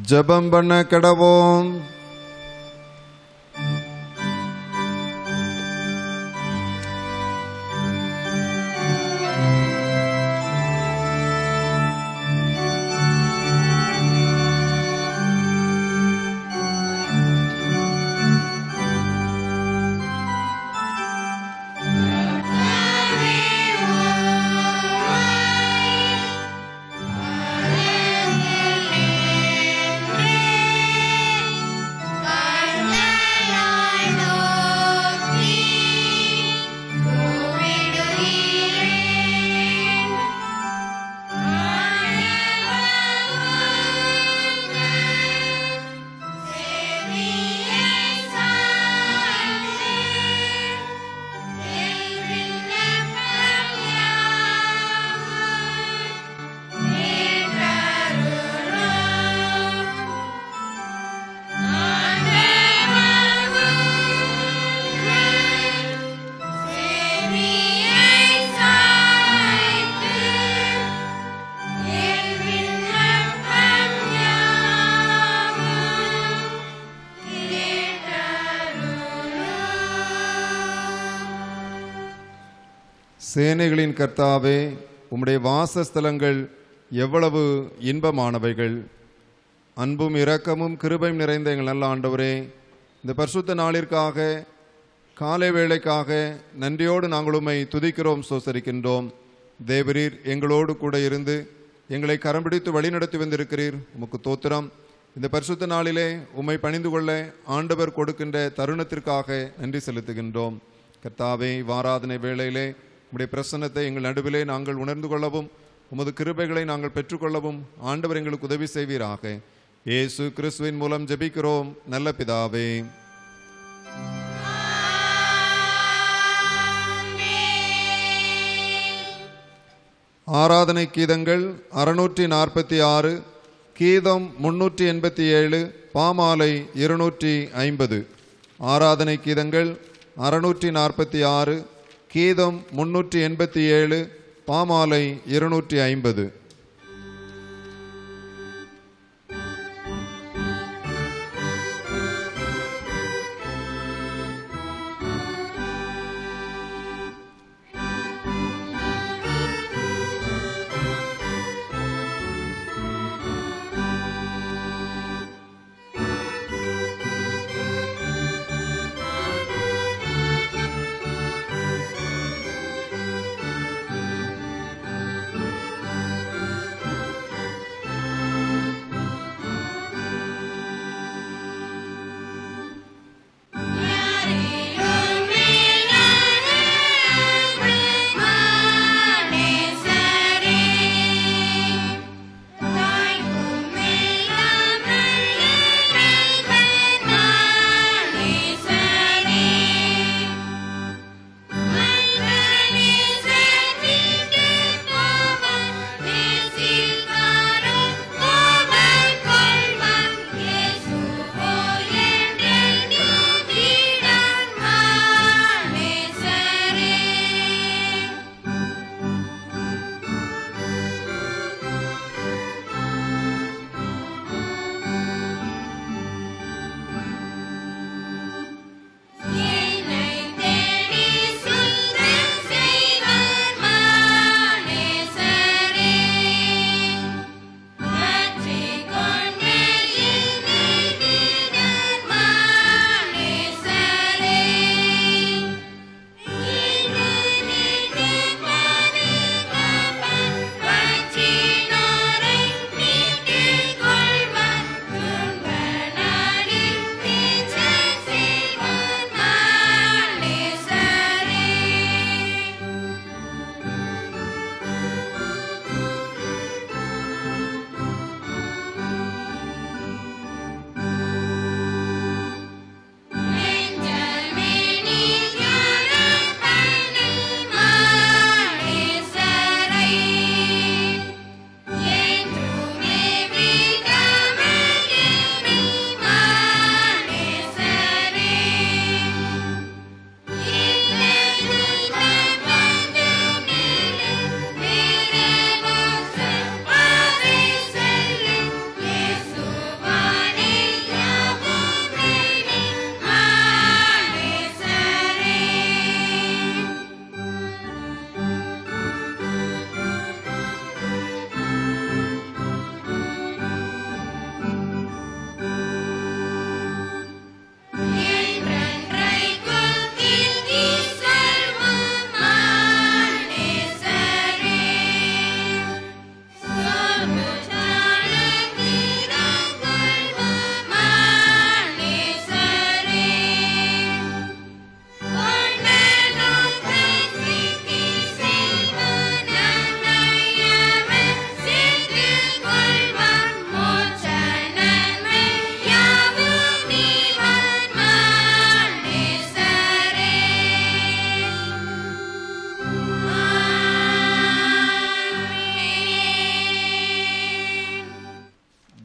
ஜெபம் பண்ண கடவோம் சேனைகளின் கர்த்தாவே உம்முடைய வாசஸ்தலங்கள் எவ்வளவு இன்பமானவைகள் அன்பும் இரக்கமும் கிருபையும் நிறைந்த எங்கள் நல்ல ஆண்டவரே இந்த பரிசுத்த நாளிற்காக காலை வேளைக்காக நன்றியோடு நாங்கள் உம்மை துதிக்கிறோம் சோசரிக்கின்றோம் தேவரீர் எங்களோடு கூட இருந்து எங்களை கரம் பிடித்து வழிநடத்தி வந்திருக்கிறீர் உமக்கு தோத்திரம் இந்த பரிசுத்த நாளிலே உம்மை பணிந்து கொள்ள ஆண்டவர் கொடுக்கின்ற தருணத்திற்காக நன்றி செலுத்துகின்றோம் கர்த்தாவே வாராதனை வேளையிலே உம்முடைய பிரசன்னத்தை எங்கள் நடுவிலே நாங்கள் உணர்ந்து கொள்ளவும் உமது கிருபைகளை நாங்கள் பெற்றுக்கொள்ளவும் ஆண்டவர் எங்களுக்கு உதவி செய்வீராக இயேசு கிறிஸ்துவின் மூலம் ஜெபிக்கிறோம் நல்ல பிதாவே ஆராதனை கீதங்கள் அறுநூற்றி நாற்பத்தி ஆறு கீதம் முன்னூற்றி எண்பத்தி ஏழு பாமாலை இருநூற்றி ஐம்பது ஆராதனை கீதங்கள் அறுநூற்றி நாற்பத்தி ஆறு கீதம் முன்னூற்றி எண்பத்தி ஏழு பாமாலை இருநூற்றி ஐம்பது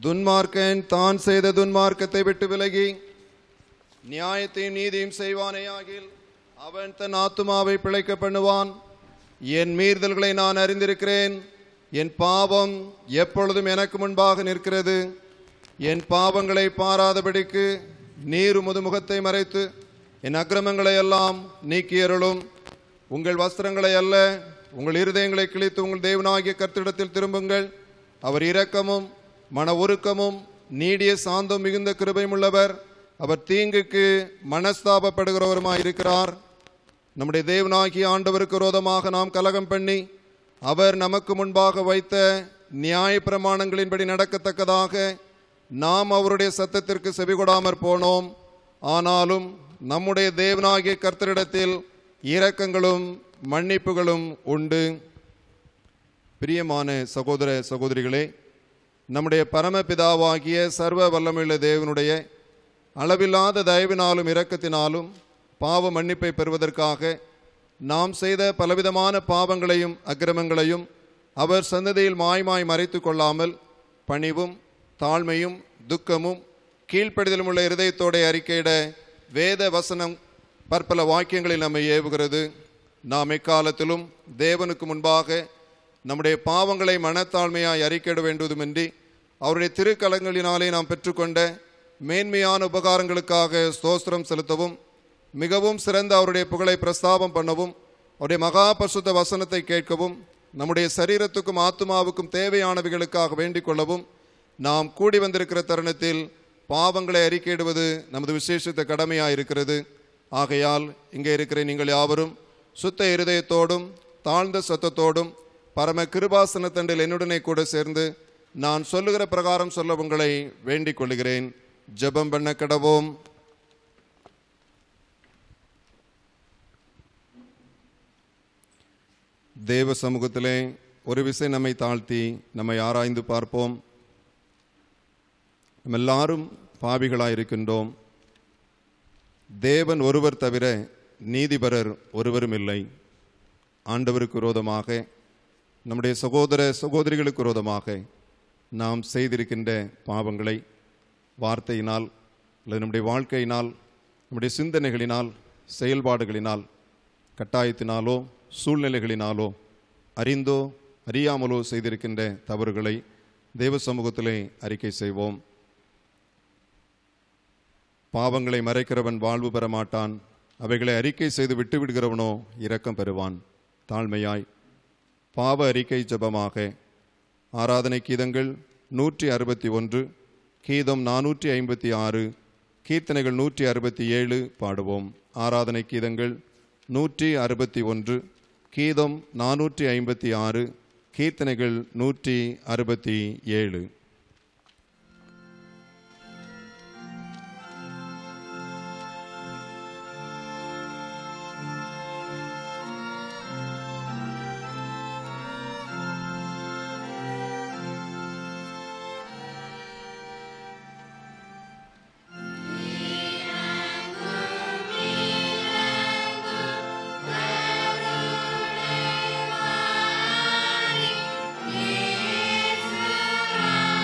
துன்மார்க்கன் தான் செய்த துன்மார்க்கத்தை விட்டு விலகி நியாயத்தையும் நீதியும் செய்வானேயாகில் அவன் தன் ஆத்துமாவை பிழைக்க பண்ணுவான் என் மீறுதல்களை நான் அறிந்திருக்கிறேன் என் பாவம் எப்பொழுதும் எனக்கு முன்பாக நிற்கிறது என் பாவங்களை பாராதபடிக்கு நீர் உமது முகத்தை மறைத்து என் அக்கிரமங்களை எல்லாம் நீக்கியருளும் உங்கள் வஸ்திரங்களை அல்ல உங்கள் இருதயங்களை கிழித்து உங்கள் தேவனாகிய கர்த்தரிடத்தில் திரும்புங்கள் அவர் இரக்கமும் மன உருக்கமும் நீடிய சாந்தம் மிகுந்த கிருபையுமுள்ளவர் அவர் தீங்குக்கு மனஸ்தாபப்படுகிறவருமாய் இருக்கிறார் நம்முடைய தேவனாகிய ஆண்டவருக்கு விரோதமாக நாம் கலகம் பண்ணி அவர் நமக்கு முன்பாக வைத்த நியாய பிரமாணங்களின்படி நடக்கத்தக்கதாக நாம் அவருடைய சத்தத்திற்கு செவிகொடாமற் போனோம் ஆனாலும் நம்முடைய தேவனாகிய கர்த்தரிடத்தில் இரக்கங்களும் மன்னிப்புகளும் உண்டு பிரியமான சகோதர சகோதரிகளே நம்முடைய பரமபிதாவாகிய சர்வ வல்லமையுள்ள தேவனுடைய அளவில்லாத தயவினாலும் இரக்கத்தினாலும் பாவ மன்னிப்பை பெறுவதற்காக நாம் செய்த பலவிதமான பாவங்களையும் அக்கிரமங்களையும் அவர் சந்ததியில் மாய்மாய் மறைத்து கொள்ளாமல் பணிவும் தாழ்மையும் துக்கமும் கீழ்ப்படிதலும் உள்ள இருதயத்தோட அறிக்கையிட வேத வசனம் பற்பல வாக்கியங்களில் நம்மை ஏவுகிறது நாம் எக்காலத்திலும் தேவனுக்கு முன்பாக நம்முடைய பாவங்களை மனத்தாழ்மையாய் அறிக்கையிட வேண்டுவதுமின்றி அவருடைய திருக்கலங்களினாலே நாம் பெற்றுக்கொண்ட மேன்மையான உபகாரங்களுக்காக ஸ்தோத்திரம் செலுத்தவும் மிகவும் சிறந்த அவருடைய புகழை பிரஸ்தாபம் பண்ணவும் அவருடைய மகா பரிசுத்த வசனத்தை கேட்கவும் நம்முடைய சரீரத்துக்கும் ஆத்மாவுக்கும் தேவையானவைகளுக்காக வேண்டிக் கொள்ளவும் நாம் கூடி வந்திருக்கிற தருணத்தில் பாவங்களை அறிக்கையிடுவது நமது விசேஷித்த கடமையாக இருக்கிறது ஆகையால் இங்கே இருக்கிற நீங்கள் யாவரும் சுத்த இருதயத்தோடும் தாழ்ந்த சத்தத்தோடும் பரம கிருபாசனத்தண்டில் என்னுடனே கூட சேர்ந்து நான் சொல்லுகிற பிரகாரம் சொல்ல உங்களை வேண்டிக் கொள்கிறேன் ஜெபம் பண்ண கடவோம் தேவ சமூகத்திலே ஒரு விசை நம்மை தாழ்த்தி நம்மை ஆராய்ந்து பார்ப்போம் நம்ம எல்லாரும் பாவிகளாய் இருக்கின்றோம் தேவன் ஒருவர் தவிர நீதிபரர் ஒருவரும் இல்லை ஆண்டவருக்கு விரோதமாக நம்முடைய சகோதர சகோதரிகளுக்கு விரோதமாக நாம் செய்திருக்கின்ற பாவங்களை வார்த்தையினால் அல்லது நம்முடைய வாழ்க்கையினால் நம்முடைய சிந்தனைகளினால் செயல்பாடுகளினால் கட்டாயத்தினாலோ சூழ்நிலைகளினாலோ அறிந்தோ அறியாமலோ செய்திருக்கின்ற தவறுகளை தேவ சமூகத்திலே அறிக்கை செய்வோம் பாவங்களை மறைக்கிறவன் வாழ்வு பெற மாட்டான் அவைகளை அறிக்கை செய்து விட்டு விடுகிறவனோ இரக்கம் பெறுவான் தாழ்மையாய் பாவ அறிக்கை ஜெபமாக ஆராதனை கீதங்கள் நூற்றி அறுபத்தி ஒன்று கீதம் நானூற்றி ஐம்பத்தி ஆறு கீர்த்தனைகள் நூற்றி அறுபத்தி ஏழு பாடுவோம் ஆராதனை கீதங்கள் நூற்றி அறுபத்தி ஒன்று கீதம் நானூற்றி ஐம்பத்தி ஆறு கீர்த்தனைகள் நூற்றி அறுபத்தி ஏழு Yes,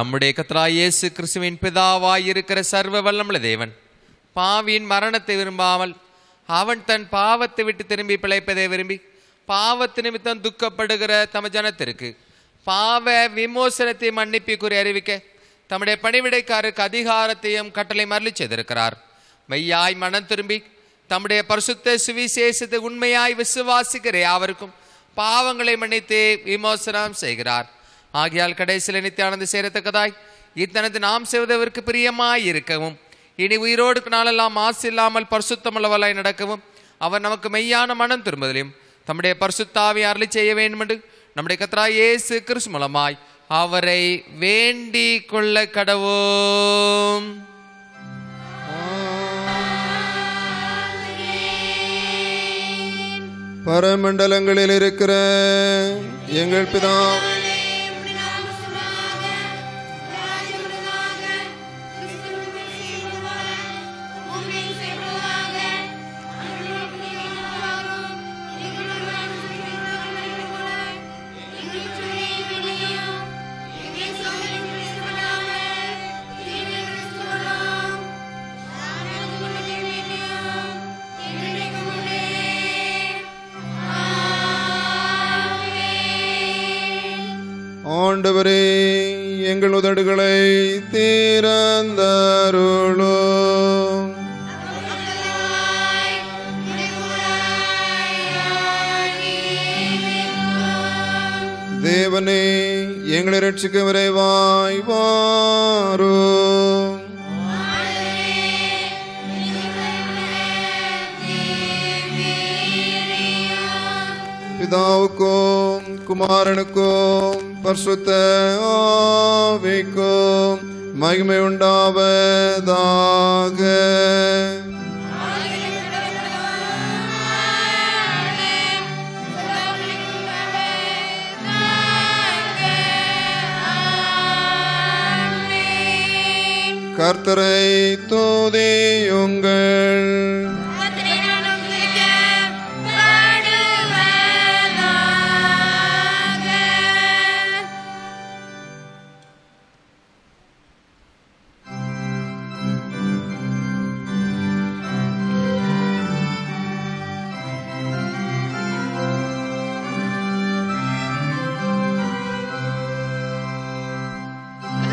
நம்முடைய கர்த்தராகிய இயேசு கிறிஸ்துவின் பிதாவாய் இருக்கிற சர்வ வல்லமுள்ள தேவன் பாவியின் மரணத்தை விரும்பாமல் அவன் தன் பாவத்தை விட்டு திரும்பி பிழைப்பதை விரும்பி பாவத்து நிமித்தம் துக்கப்படுகிற தம ஜனத்திற்கு பாவ விமோசனத்தை மன்னிப்பு கூறி அறிவிக்க தம்முடைய பணிவிடைக்காருக்கு அதிகாரத்தையும் கட்டளை மரளி செய்திருக்கிறார் மெய்யாய் மனம் திரும்பி தம்முடைய பரிசுத்த சுவிசேஷத்தை உண்மையாய் விசுவாசிக்கிற யாவருக்கும் பாவங்களை மன்னித்து விமோசனம் செய்கிறார் ஆகையால் கடைசியில் நித்தியானந்து சேரத்தக்கதாய் இத்தனது நாம் செய்வதற்கு பிரியமாய் இருக்கவும் இனி உயிரோடு நாளெல்லாம் மாசு இல்லாமல் பரிசுத்தமுள்ளவளாய் நடக்கவும் அவர் நமக்கு மெய்யான மனம் திரும்புதலையும் தம்முடைய பரிசுத்தாவை அருளி செய்ய வேண்டும் என்று நம்முடைய கத்ரா இயேசு கிறிஸ்து மூலமாய் அவரை வேண்டிக் கொள்ள கடவோம் பரமண்டலங்களில் இருக்கிற எங்கள் பிதா ஆண்டவரே எங்கள் உதடுகளை தீரந்தருளோ தேவனே எங்களை ரட்சிக்க விரைவாய் வாரோ பிதாவுக்கும் குமாரனுக்கும் பரிசுத்த ஆவிக்கும் மகிமை உண்டாவதாக கர்த்தரை தூதியுங்கள்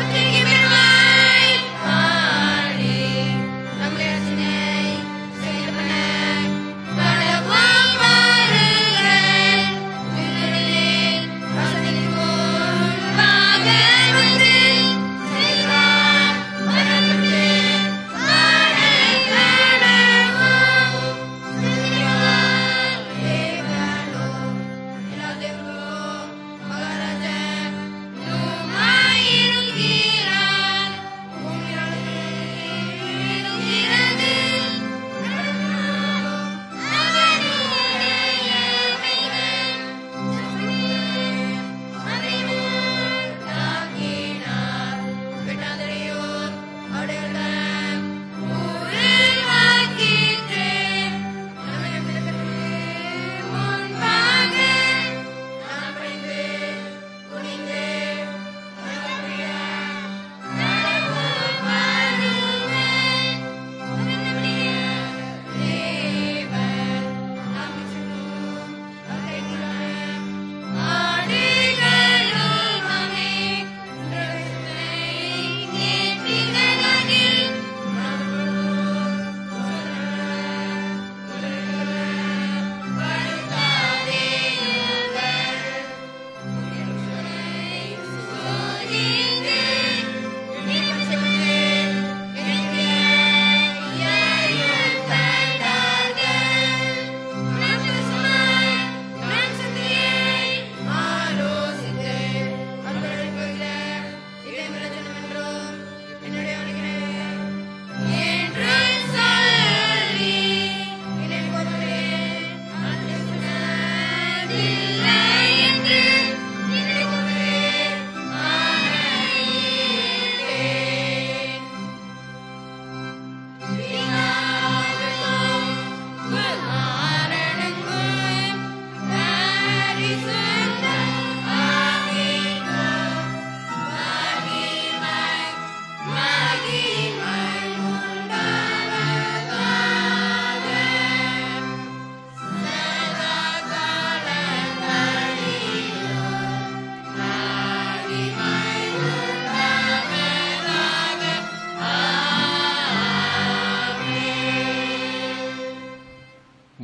நம்முடைய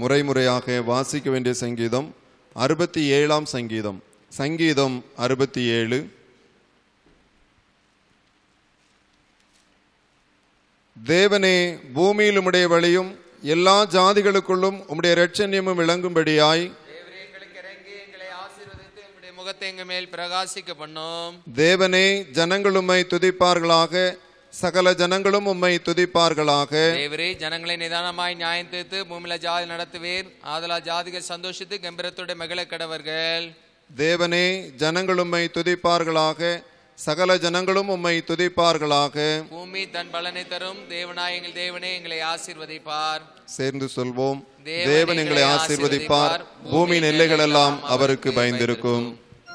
முறை முறையாக வாசிக்க வேண்டிய சங்கீதம் அறுபத்தி ஏழாம் சங்கீதம் சங்கீதம் அறுபத்தி ஏழு தேவனே பூமியில் உம்முடைய வழியும் எல்லா ஜாதிகளுக்குள்ளும் உம்முடைய இரட்சண்யமும் விளங்கும்படியாய் தேவரே எங்களுக்கு இறங்கி எங்களை ஆசீர்வதித்து உம்முடைய முகத்தை எங்க மேல் பிரகாசிக்க பண்ணும் தேவனே ஜனங்கள் உம்மை துதிப்பார்களாக சகல ஜனங்களும் உம்மை துதிப்பார்களாக தேவரே ஜனங்களை நிதானமாய் நியாயம் தீர்த்து பூமியில ஜாதி நடத்துவீர் ஆதலா ஜாதிகள் சந்தோஷித்து கம்பீரத்தோட மகிழ கடவர்கள் தேவனே ஜனங்கள் உம்மை துதிப்பார்களாக சகல ஜனங்களும் உம்மை துதிப்பார்களாக பூமி தன் பலனை தரும் தேவனாய் எங்கள் தேவனே எங்களை ஆசீர்வதிப்பார் சேர்ந்து சொல்வோம் தேவன் தேவன் எங்களை எங்களை ஆசீர்வதிப்பார் ஆசீர்வதிப்பார். பூமியின் எல்லைகள் எல்லாம் அவருக்கு பயந்திருக்கும்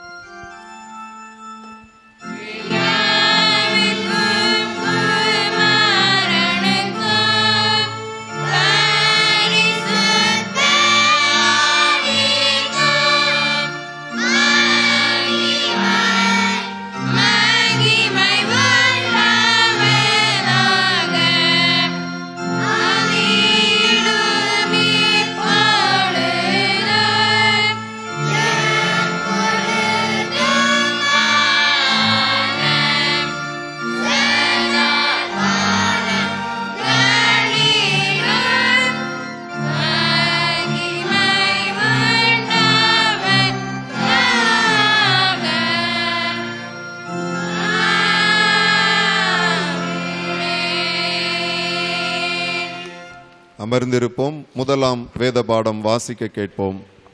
அமர்ந்திருப்போம் முதலாம் வேத பாடம் வாசிக்க கேட்போம்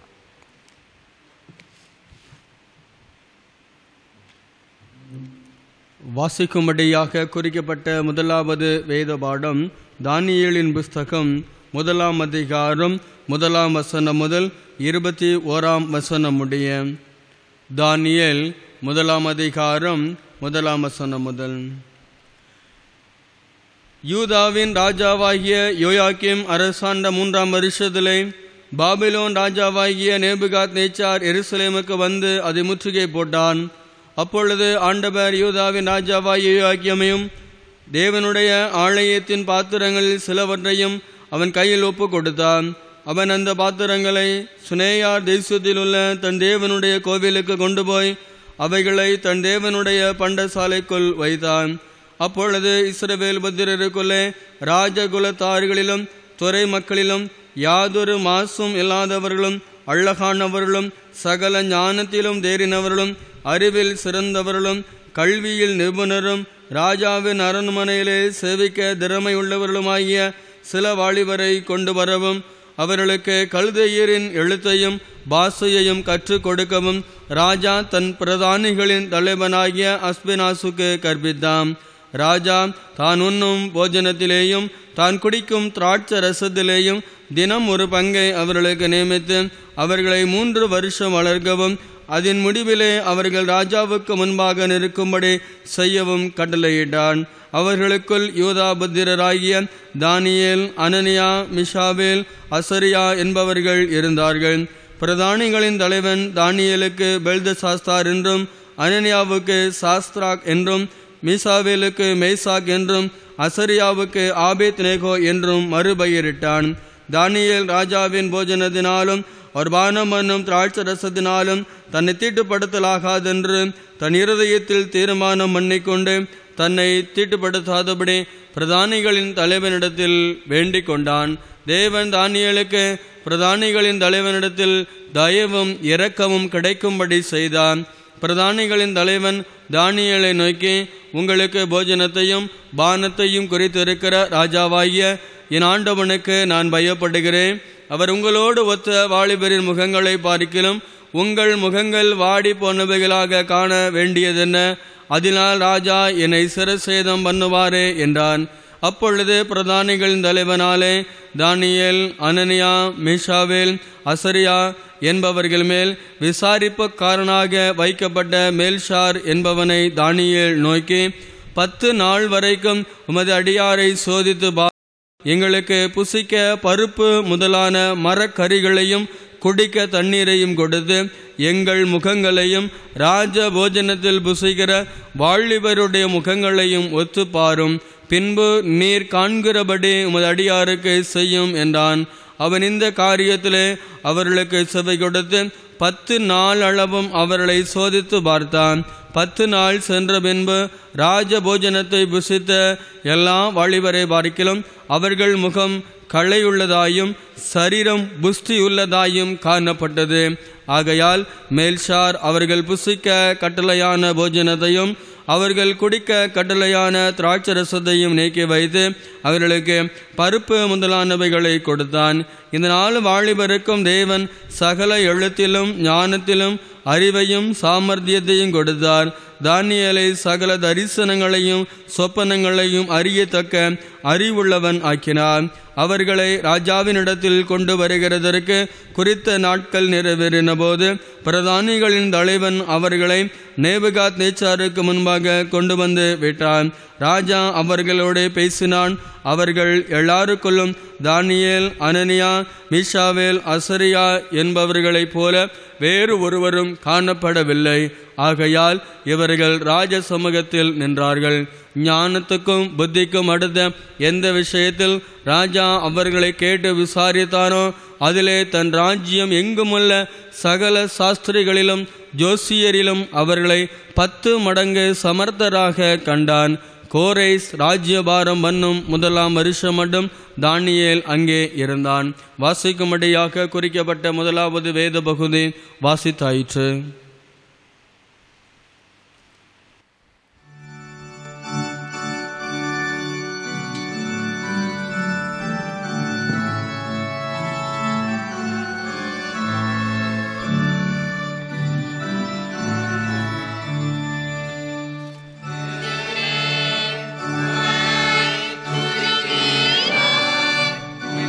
வாசிக்கும்படியாக குறிக்கப்பட்ட முதலாவது வேத பாடம் தானியேலின் புஸ்தகம் முதலாம் அதிகாரம் முதலாம் வசனம் முதல் இருபத்தி ஓராம் வசனம் முடிய தானியேல் முதலாம் அதிகாரம் முதலாம் வசனம் முதல் யூதாவின் ராஜாவாகிய யோயாக்கிம் அரசாண்ட மூன்றாம் வருஷத்திலே பாபிலோன் ராஜாவாகிய நேபுகாத் நேச்சார் எருசலேமுக்கு வந்து அதை முற்றுகை போட்டான் அப்பொழுது ஆண்டவர் யூதாவின் ராஜாவாகிய யோயாக்கியமையும் தேவனுடைய ஆலயத்தின் பாத்திரங்களில் சிலவற்றையும் அவன் கையில் ஒப்பு கொடுத்தான் அவன் அந்த பாத்திரங்களை சுனேயார் தேசத்தில் உள்ள தன் தேவனுடைய கோவிலுக்கு கொண்டு போய் அவைகளை தன் தேவனுடைய பண்டசாலைக்குள் வைத்தான் அப்பொழுது இஸ்ரவேல் புத்திரருக்குள்ளே ராஜகுலத்தார்களிலும் துறை மக்களிலும் யாதொரு மாசும் இல்லாதவர்களும் அழகானவர்களும் சகல ஞானத்திலும் தேறினவர்களும் அறிவில் சிறந்தவர்களும் கல்வியில் நிபுணரும் ராஜாவின் அரண்மனையிலே சேவிக்க திறமையுள்ளவர்களுமாகிய சில வாலிபரை கொண்டு வரவும் அவர்களுக்கு கழுதையரின் எழுத்தையும் பாஷையையும் கற்றுக் கொடுக்கவும் ராஜா தன் பிரதானிகளின் தலைவனாகிய அஸ்பினாசுக்கு கற்பித்தான் ராஜா தான் உண்ணும் போஜனத்திலேயும் தான் குடிக்கும் திராட்சை ரசத்திலேயும் தினம் ஒரு பங்கை அவர்களுக்கு நியமித்து அவர்களை மூன்று வருஷம் வளர்க்கவும் அதன் முடிவிலே அவர்கள் ராஜாவுக்கு முன்பாக நிற்கும்படி செய்யவும் கட்டளையிட்டான் அவர்களுக்குள் யூதா புத்திரராகிய தானியேல் அனனியா மிஷாவேல் அசரியா என்பவர்கள் இருந்தார்கள் பிரதானிகளின் தலைவன் தானியேலுக்கு பெல்தசாஸ்தார் என்றும் அனனியாவுக்கு சாஸ்திராக் என்றும் மீசாவேலுக்கு மெய்சாக் என்றும் அசரியாவுக்கு ஆபேத் நேகோ என்றும் மறுபெயரிட்டான் தானியேல் ராஜாவின் போஜனத்தினாலும் அவர் பானம் என்னும் திராட்சை ரசத்தினாலும் தன்னை தீட்டுப்படுத்தலாகாதென்று தன் இருதயத்தில் தீர்மானம் பண்ணிக்கொண்டு தன்னை தீட்டுப்படுத்தாதபடி பிரதானிகளின் தலைவனிடத்தில் வேண்டிக் கொண்டான் தேவன் தானியலுக்கு பிரதானிகளின் தலைவனிடத்தில் தயவும் இரக்கமும் கிடைக்கும்படி செய்தான் பிரதானிகளின் தலைவன் தானியலை நோக்கி உங்களுக்கு போஜனத்தையும் பானத்தையும் குறித்திருக்கிற ராஜாவாகிய என் ஆண்டவனுக்கு நான் பயப்படுகிறேன் அவர் உங்களோடு ஒத்த வாலிபரின் முகங்களை பார்க்கிலும் உங்கள் முகங்கள் வாடி போனவைகளாக காண வேண்டியதென்ன அதனால் ராஜா என்னை சிரசேதம் பண்ணுவாரே என்றான் அப்பொழுது பிரதானிகளின் தலைவனாலே தானியேல் அனனியா மிஷாவேல் அசரியா என்பவர்கள் மேல் விசாரிப்புக்காரனாக வைக்கப்பட்ட மேல்ஷார் என்பவனை தானியேல் நோக்கி பத்து நாள் வரைக்கும் உமது அடியாரை சோதித்து பா எங்களுக்கு புசிக்க பருப்பு முதலான மரக்கறிகளையும் குடிக்க தண்ணீரையும் கொடுத்து எங்கள் முகங்களையும் ராஜ போஜனத்தில் புசிக்கிற வாலிபருடைய முகங்களையும் ஒத்துப்பாரும் பின்பு நீர் காண்கிறபடி உமது அடியாருக்கு செய்யும் என்றான் அவன் இந்த காரியத்திலே அவர்களுக்கு செவை கொடுத்து பத்து நாள் அளவும் அவர்களை சோதித்து பார்த்தான் பத்து நாள் சென்ற பின்பு ராஜ போஜனத்தை புசித்த எல்லா வாலிபரை பார்க்கிலும் அவர்கள் முகம் களையுள்ளதாயும் சரீரம் புஷ்டியுள்ளதாயும் காணப்பட்டது ஆகையால் மேல்ஷார் அவர்கள் புசிக்க கட்டளையான போஜனத்தையும் அவர்கள் குடிக்க கட்டளையான திராட்சரசத்தையும் நீக்கி வைத்து அவர்களுக்கு பருப்பு முதலானவைகளை கொடுத்தான் இந்த நாலு வாலிபருக்கும் தேவன் சகல எழுத்திலும் ஞானத்திலும் அறிவையும் சாமர்த்தியத்தையும் கொடுத்தார் தானியலை சகல தரிசனங்களையும் சொப்பனங்களையும் அறியத்தக்க அறிவுள்ளவன் ஆக்கினார் அவர்களை ராஜாவினிடத்தில் கொண்டு வருகிறதற்கு குறித்த நாட்கள் நிறைவேறின போது பிரதானிகளின் தலைவன் அவர்களை நேபுகாத் நேச்சாருக்கு முன்பாக கொண்டு வந்து விட்டான் ராஜா அவர்களோடு பேசினான் அவர்கள் எல்லாருக்குள்ளும் தானியேல் அனனியா மீஷாவேல் அசரியா என்பவர்களைப் போல வேறு ஒருவரும் காணப்படவில்லை ஆகையால் இவர்கள் ராஜ சமூகத்தில் நின்றார்கள் ஞானத்துக்கும் புத்திக்கும் அடுத்த எந்த விஷயத்தில் ராஜா அவர்களை கேட்டு விசாரித்தானோ அதிலே தன் ராஜ்யம் எங்குமுள்ள சகல சாஸ்திரிகளிலும் ஜோசியரிலும் அவர்களை பத்து மடங்கு சமர்த்தராக கண்டான் கோரேஸ் ராஜ்யபாரம் பண்ணும் முதலாம் வருஷம் மட்டும் தானியேல் அங்கே இருந்தான் வாசிக்கும்படியாக குறிக்கப்பட்ட முதலாவது வேத பகுதி வாசித்தாயிற்று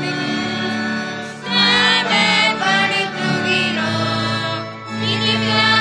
Steve, buddy, to get on.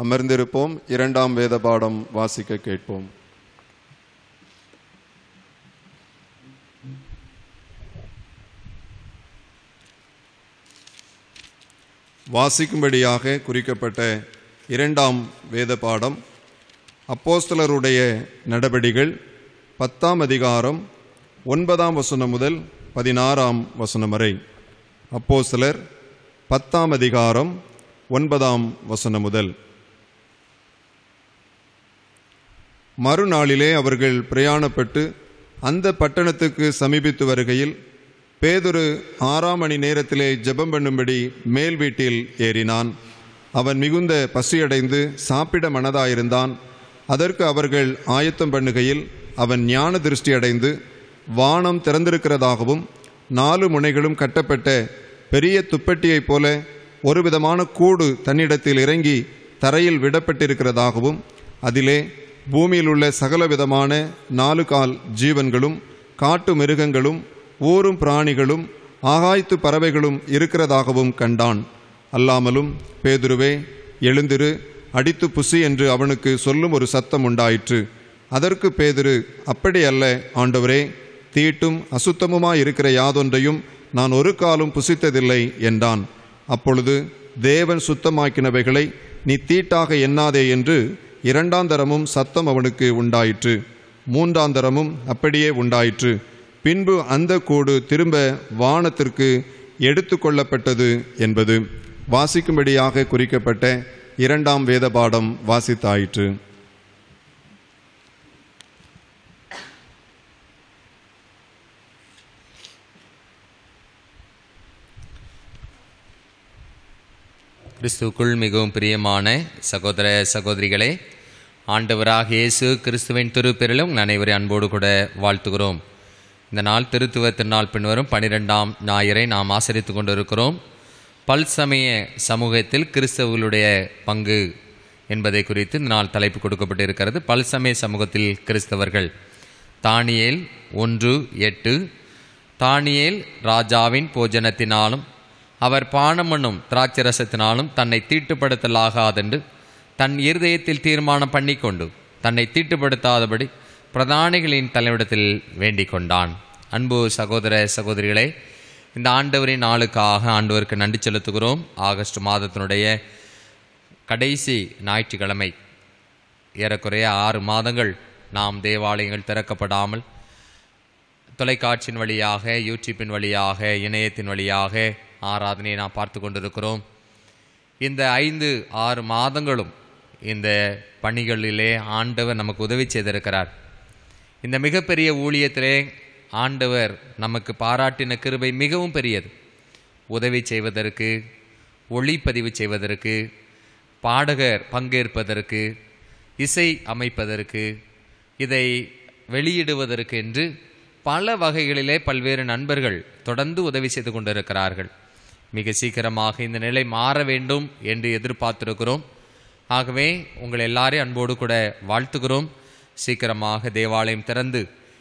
அமர்ந்திருப்போம் இரண்டாம் வேத பாடம் வாசிக்க கேட்போம் வாசிக்கும்படியாக குறிக்கப்பட்ட இரண்டாம் வேத பாடம் அப்போஸ்தலருடைய நடபடிகள் பத்தாம் அதிகாரம் ஒன்பதாம் வசனம் முதல் பதினாறாம் வசனம் வரை அப்போஸ்தலர் பத்தாம் அதிகாரம் ஒன்பதாம் வசனம் முதல் மறுநாளிலே அவர்கள் பிரயாணப்பட்டு அந்த பட்டணத்துக்கு சமீபித்து வருகையில் பேதுரு ஆறாம் மணி நேரத்திலே ஜெபம் பண்ணும்படி மேல் வீட்டில் ஏறினான் அவன் மிகுந்த பசியடைந்து சாப்பிட மனதாயிருந்தான் அதற்கு அவர்கள் ஆயத்தம் பண்ணுகையில் அவன் ஞான திருஷ்டி அடைந்து வானம் திறந்திருக்கிறதாகவும் நாலு முனைகளும் கட்டப்பட்ட பெரிய துப்பட்டியைப் போல ஒரு விதமான கூடு தன்னிடத்தில் இறங்கி தரையில் விடப்பட்டிருக்கிறதாகவும் அதிலே பூமியில் உள்ள சகலவிதமான நாலு கால் ஜீவன்களும் காட்டு மிருகங்களும் ஊரும் பிராணிகளும் ஆகாய்த்து பறவைகளும் இருக்கிறதாகவும் கண்டான் அல்லாமலும் பேதுருவே எழுந்திரு அடித்து புசி என்று அவனுக்கு சொல்லும் ஒரு சத்தம் உண்டாயிற்று அதற்கு பேதுரு அப்படி அல்ல ஆண்டவரே தீட்டும் அசுத்தமுமாய் இருக்கிற யாதொன்றையும் நான் ஒரு காலும் புசித்ததில்லை என்றான் அப்பொழுது தேவன் சுத்தமாக்கினவைகளை நீ தீட்டாக எண்ணாதே என்று இரண்டாந்தரமும் சத்தம் அவனுக்கு உண்டாயிற்று மூன்றாந்தரமும் அப்படியே உண்டாயிற்று பின்பு அந்த கூடு திரும்ப வானத்திற்கு எடுத்து கொள்ளப்பட்டது என்பது வாசிக்கும்படியாக குறிக்கப்பட்ட இரண்டாம் வேத பாடம் வாசித்தாயிற்று கிறிஸ்துவுக்குள் மிகவும் பிரியமான சகோதர சகோதரிகளே ஆண்டவராக இயேசு கிறிஸ்துவின் திருப்பெருளும் உங்கள் அனைவரை அன்போடு கூட வாழ்த்துகிறோம் இந்த நாள் திருத்துவ திருநாள் பின்வரும் பனிரெண்டாம் ஞாயிறை நாம் ஆசரித்து கொண்டிருக்கிறோம் பல்சமய சமூகத்தில் கிறிஸ்தவர்களுடைய பங்கு என்பதை குறித்து இந்த நாள் தலைப்பு கொடுக்கப்பட்டிருக்கிறது பல்சமய சமூகத்தில் கிறிஸ்தவர்கள் தானியேல் ஒன்று எட்டு தானியேல் ராஜாவின் போஜனத்தினாலும் அவர் பானமண்ணும் திராட்சரசத்தினாலும் தன்னை தீட்டுப்படுத்தலாகாதென்று தன் இருதயத்தில் தீர்மானம் பண்ணிக்கொண்டு தன்னை தீட்டுப்படுத்தாதபடி பிரதானிகளின் தலைவிடத்தில் வேண்டிக் கொண்டான் அன்பு சகோதர சகோதரிகளே இந்த ஆண்டவரின் நாளுக்காக ஆண்டவருக்கு நன்றி செலுத்துகிறோம் ஆகஸ்ட் மாதத்தினுடைய கடைசி ஞாயிற்றுக்கிழமை ஏறக்குறைய ஆறு மாதங்கள் நாம் தேவாலயங்கள் திறக்கப்படாமல் தொலைக்காட்சியின் வழியாக யூடியூப்பின் வழியாக இணையத்தின் வழியாக ஆராதனையை நாம் பார்த்து கொண்டிருக்கிறோம் இந்த ஐந்து ஆறு மாதங்களும் இந்த பணிகளிலே ஆண்டவர் நமக்கு உதவி செய்திருக்கிறார் இந்த மிகப்பெரிய ஊழியத்திலே ஆண்டவர் நமக்கு பாராட்டின கிருபை மிகவும் பெரியது உதவி செய்வதற்கு ஒளிப்பதிவு செய்வதற்கு பாடகர் பங்கேற்பதற்கு இசை அமைப்பதற்கு இதை வெளியிடுவதற்கு என்று பல வகைகளிலே பல்வேறு நண்பர்கள் தொடர்ந்து உதவி செய்து கொண்டிருக்கிறார்கள் மிக சீக்கிரமாக இந்த நிலை மாற வேண்டும் என்று எதிர்பார்த்திருக்கிறோம் ஆகவே உங்கள் எல்லாரையும் அன்போடு கூட வாழ்த்துகிறோம் சீக்கிரமாக தேவாலயம் திறந்து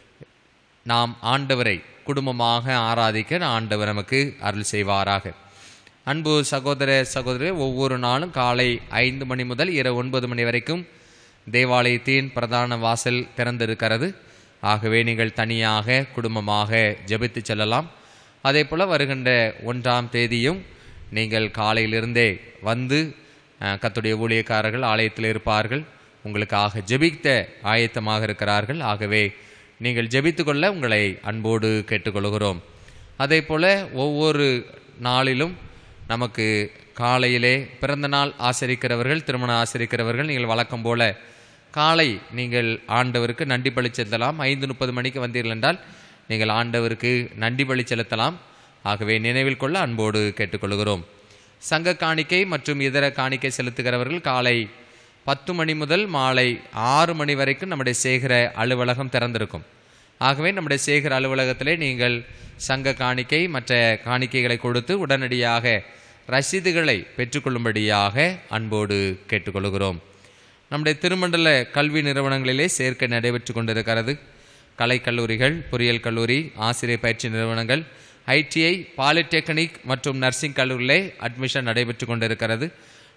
நாம் ஆண்டவரை குடும்பமாக ஆராதிக்க ஆண்டவர் நமக்கு அருள் செய்வாராக அன்பு சகோதர சகோதரி ஒவ்வொரு நாளும் காலை ஐந்து மணி முதல் இரவு ஒன்பது மணி வரைக்கும் தேவாலயத்தின் பிரதான வாசல் திறந்திருக்கிறது ஆகவே நீங்கள் தனியாக குடும்பமாக ஜெபித்து செல்லலாம் அதே போல் வருகின்ற ஒன்றாம் தேதியும் நீங்கள் காலையிலிருந்தே வந்து அஹ், கர்த்தருடைய ஊழியக்காரர்கள் ஆலயத்தில் இருப்பார்கள் உங்களுக்காக ஜெபித்த ஆயத்தமாக இருக்கிறார்கள் ஆகவே நீங்கள் ஜெபித்து கொள்ள உங்களை அன்போடு கேட்டுக்கொள்கிறோம் அதே போல் ஒவ்வொரு நாளிலும் நமக்கு காலையிலே பிறந்த நாள் ஆசரிக்கிறவர்கள் திருமணம் ஆசரிக்கிறவர்கள் நீங்கள் வழக்கம் போல காலை நீங்கள் ஆண்டவருக்கு நன்றி பலி செலுத்தலாம் ஐந்து முப்பது மணிக்கு வந்தீர்கள் என்றால் நீங்கள் ஆண்டவருக்கு நன்றி பலி செலுத்தலாம் ஆகவே நினைவில் கொள்ள அன்போடு கேட்டுக்கொள்கிறோம் சங்க காணிக்கை மற்றும் இதர காணிக்கை செலுத்துகிறவர்கள் காலை பத்து மணி முதல் மாலை ஆறு மணி வரைக்கும் நம்முடைய சேகர அலுவலகம் திறந்திருக்கும் ஆகவே நம்முடைய சேகர அலுவலகத்திலே நீங்கள் சங்க காணிக்கை மற்ற காணிக்கைகளை கொடுத்து உடனடியாக ரசீதுகளை பெற்றுக்கொள்ளும்படியாக அன்போடு கேட்டுக்கொள்கிறோம் நம்முடைய திருமண்டல கல்வி நிறுவனங்களிலே சேர்க்கை நடைபெற்று கொண்டிருக்கிறது கலைக்கல்லூரிகள் பொறியியல் கல்லூரி ஆசிரியர் பயிற்சி நிறுவனங்கள் ஐடிஐ பாலிடெக்னிக் மற்றும் நர்சிங் கல்லூரியிலே அட்மிஷன் நடைபெற்று கொண்டிருக்கிறது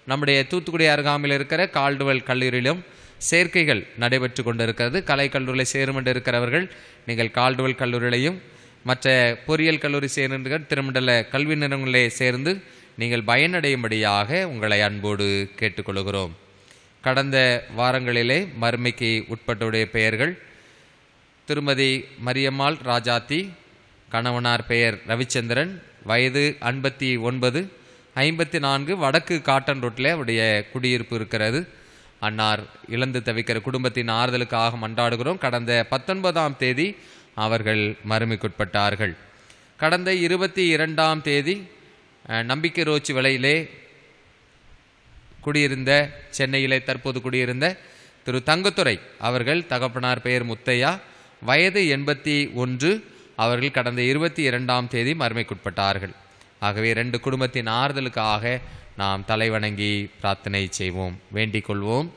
நம்முடைய தூத்துக்குடி அருகாமையில் இருக்கிற கால்டுவெல் கல்லூரியிலும் சேர்க்கைகள் நடைபெற்று கொண்டிருக்கிறது கலை கல்லூரியில் சேரும் என்று இருக்கிறவர்கள் நீங்கள் கால்டுவெல் கல்லூரியிலையும் மற்ற பொறியியல் கல்லூரி சேர்ந்த திருமண்டல கல்வி நிறுவனங்களிலே சேர்ந்து நீங்கள் பயனடையும்படியாக உங்களை அன்போடு கேட்டுக்கொள்கிறோம் கடந்த வாரங்களிலே மறுமைக்கு உட்பட்டோடைய பெயர்கள் திருமதி மரியம்மாள் ராஜாத்தி கணவனார் பெயர் ரவிச்சந்திரன் வயது ஐம்பத்தி ஒன்பது ஐம்பத்தி நான்கு வடக்கு காட்டன் ரோட்டில் அவருடைய குடியிருப்பு இருக்கிறது அன்னார் இழந்து தவிக்கிற குடும்பத்தின் ஆறுதலுக்காக மன்றாடுகிறோம் கடந்த பத்தொன்பதாம் தேதி அவர்கள் மறுமைக்குட்பட்டார்கள் கடந்த இருபத்தி இரண்டாம் தேதி அஹ், நம்பிக்கை ரோச்சு விலையிலே குடியிருந்த சென்னையிலே தற்போது குடியிருந்த திரு தங்கத்துரை அவர்கள் தகப்பனார் பெயர் முத்தையா வயது எண்பத்தி ஒன்று அவர்கள் கடந்த இருபத்தி இரண்டாம் தேதி மறுமைக்குட்பட்டார்கள் ஆகவே ரெண்டு குடும்பத்தின் ஆறுதலுக்காக நாம் தலைவணங்கி பிரார்த்தனை செய்வோம் வேண்டிக் கொள்வோம்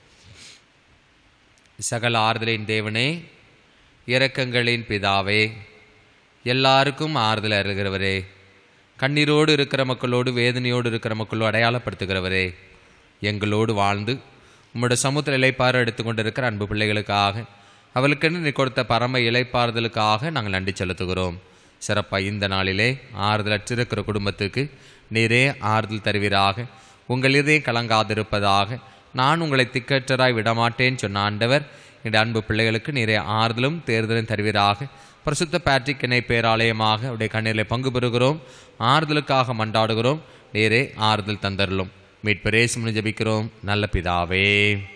சகல ஆறுதலின் தேவனே இரக்கங்களின் பிதாவே எல்லாருக்கும் ஆறுதல் அருகிறவரே கண்ணீரோடு இருக்கிற மக்களோடு வேதனையோடு இருக்கிற மக்களோடு அடையாளப்படுத்துகிறவரே எங்களோடு வாழ்ந்து உம்முடைய சமுத்திர இலைப்பாறு எடுத்துக்கொண்டிருக்கிற அன்பு பிள்ளைகளுக்காக அவளுக்கென்று நீ கொடுத்த பரம இலைப்பாறுதலுக்காக நாங்கள் நன்றி செலுத்துகிறோம் சிறப்பாக இந்த நாளிலே ஆறுதலற்றிருக்கிற குடும்பத்துக்கு நீரே ஆறுதல் தருவீராக உங்கள் இதயம் கலங்காதிருப்பதாக நான் உங்களை திக்கற்றராய் விடமாட்டேன் சொன்ன ஆண்டவர் இந்த அன்பு பிள்ளைகளுக்கு நீரே ஆறுதலும் தேர்தலும் தருவீராக பரிசுத்த பேட்ரிக் இணை பேராலயமாக உடைய கண்ணீரில் பங்கு பெறுகிறோம் ஆறுதலுக்காக மண்டாடுகிறோம் நீரே ஆறுதல் தந்தருளும் மீட்பரேசுமனு ஜபிக்கிறோம் நல்ல பிதாவே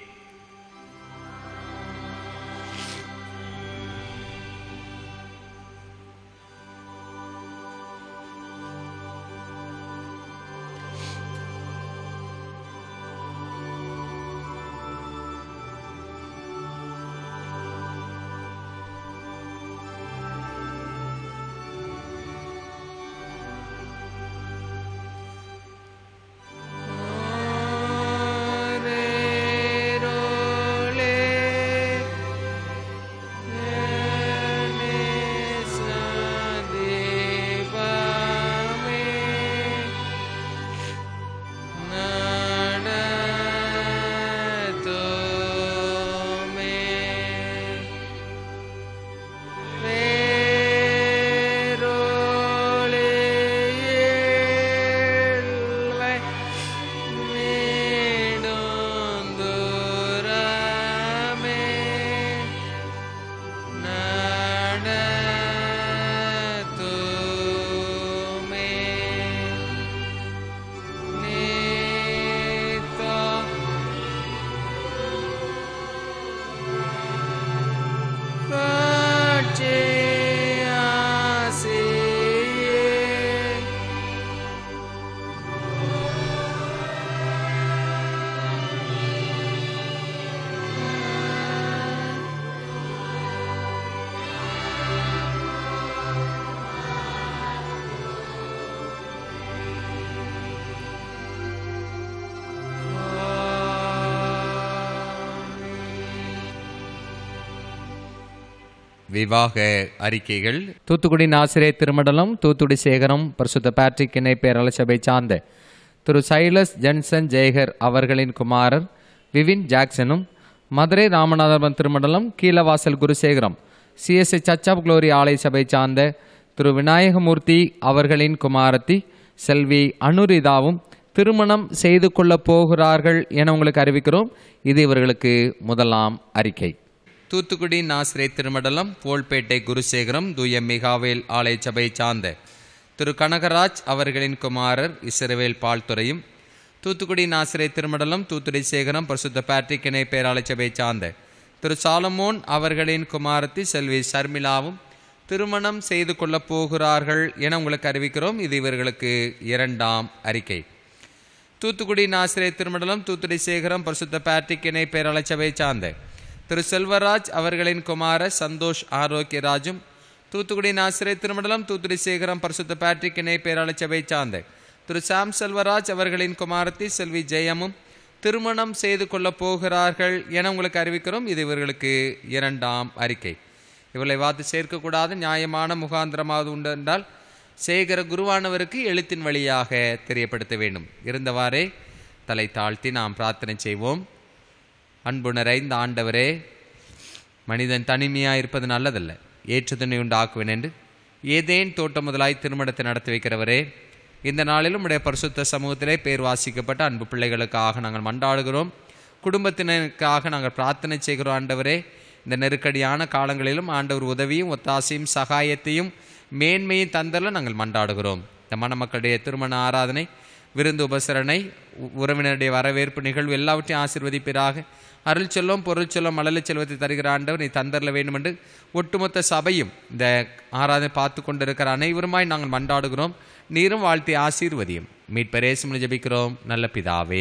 விவாக அறிக்கைகள் தூத்துக்குடி நாசிரே திருமடலம் தூத்துக்குடி சேகரம் பரிசுத்த பேட்ரிக் இணை பேரள சபை சார்ந்த திரு சைலஸ் ஜென்சன் ஜெயகர் அவர்களின் குமாரர் விவின் ஜாக்சனும் மதுரை ராமநாதபுரம் திருமண்டலம் கீழவாசல் குருசேகரம் சிஎஸ்ஐ சர்ச் ஆஃப் குளோரி ஆலய சபை சார்ந்த திரு விநாயகமூர்த்தி அவர்களின் குமாரத்தி செல்வி அனுரிதாவும் திருமணம் செய்து கொள்ளப் போகிறார்கள் என உங்களுக்கு அறிவிக்கிறோம் இது இவர்களுக்கு முதலாம் அறிக்கை தூத்துக்குடி நாசிரை திருமடலம் போல்பேட்டை குருசேகரம் தூய மிகாவேல் ஆலய சபை சார்ந்த திரு கனகராஜ் அவர்களின் குமாரர் இஸ்ரவேல் பால்துறையும் தூத்துக்குடி நாசிரை திருமடலம் தூத்துக்குடி சேகரம் பரிசுத்த பேட்ரிக் இணை பேராலய சபை சார்ந்த திரு சாலமோன் அவர்களின் குமாரத்தி செல்வி ஷர்மிளாவும் திருமணம் செய்து கொள்ளப் போகிறார்கள் என உங்களுக்கு அறிவிக்கிறோம் இது இவர்களுக்கு இரண்டாம் அறிக்கை தூத்துக்குடி நாசிரை திருமண்டலம் தூத்துக்குடி சேகரம் பரிசுத்த பேட்ரிக் இணை பேராலய சபை சார்ந்த திரு செல்வராஜ் அவர்களின் குமார சந்தோஷ் ஆரோக்கியராஜும் தூத்துக்குடி நாசிரை திருமண்டலம் தூத்துக்குடி சேகரம் பரிசுத்த பேட்ரிக் இணை பேராள சபை சார்ந்த திரு சாம் செல்வராஜ் அவர்களின் குமாரத்தி செல்வி ஜெயமும் திருமணம் செய்து கொள்ளப் போகிறார்கள் என உங்களுக்கு அறிவிக்கிறோம் இது இவர்களுக்கு இரண்டாம் அறிக்கை இவர்களை வாத்து சேர்க்கக்கூடாது நியாயமான முகாந்திரமாவது உண்டு என்றால் சேகர குருவானவருக்கு எழுத்தின் வழியாக தெரியப்படுத்த வேண்டும் இருந்தவாறே தலை தாழ்த்தி நாம் பிரார்த்தனை செய்வோம் அன்பு நிறைந்த ஆண்டவரே மனிதன் தனிமையாக இருப்பது நல்லதல்ல ஏற்றுதனை உண்டாக்குவேன் என்று ஏதேன் தோட்டம் முதலாய் திருமணத்தை நடத்தி வைக்கிறவரே இந்த நாளிலும் உடைய பரிசுத்த சமூகத்திலே பேர் வாசிக்கப்பட்ட அன்பு பிள்ளைகளுக்காக நாங்கள் மண்டாடுகிறோம் குடும்பத்தினருக்காக நாங்கள் பிரார்த்தனை செய்கிறோம் ஆண்டவரே இந்த நெருக்கடியான காலங்களிலும் ஆண்டவர் உதவியும் ஒத்தாசையும் சகாயத்தையும் மேன்மையும் தந்தல நாங்கள் மண்டாடுகிறோம் இந்த மணமக்களுடைய திருமண ஆராதனை விருந்து உபசரணை உ- உறவினருடைய வரவேற்பு நிகழ்வு எல்லாவற்றையும் ஆசீர்வதிப்பீராக அருள் செல்வம் பொருள் செல்வம் மழலை செல்வத்தை தருகிற ஆண்டவர் நீ தந்தரல வேண்டும் என்று ஒட்டுமொத்த சபையும் இந்த ஆராதனை பார்த்து கொண்டிருக்கிற அனைவருமாய் நாங்கள் மண்டாடுகிறோம் நீரும் வாழ்த்தி ஆசீர்வதியும் மீட்பரேசும் ஜெபிக்கிறோம் நல்ல பிதாவே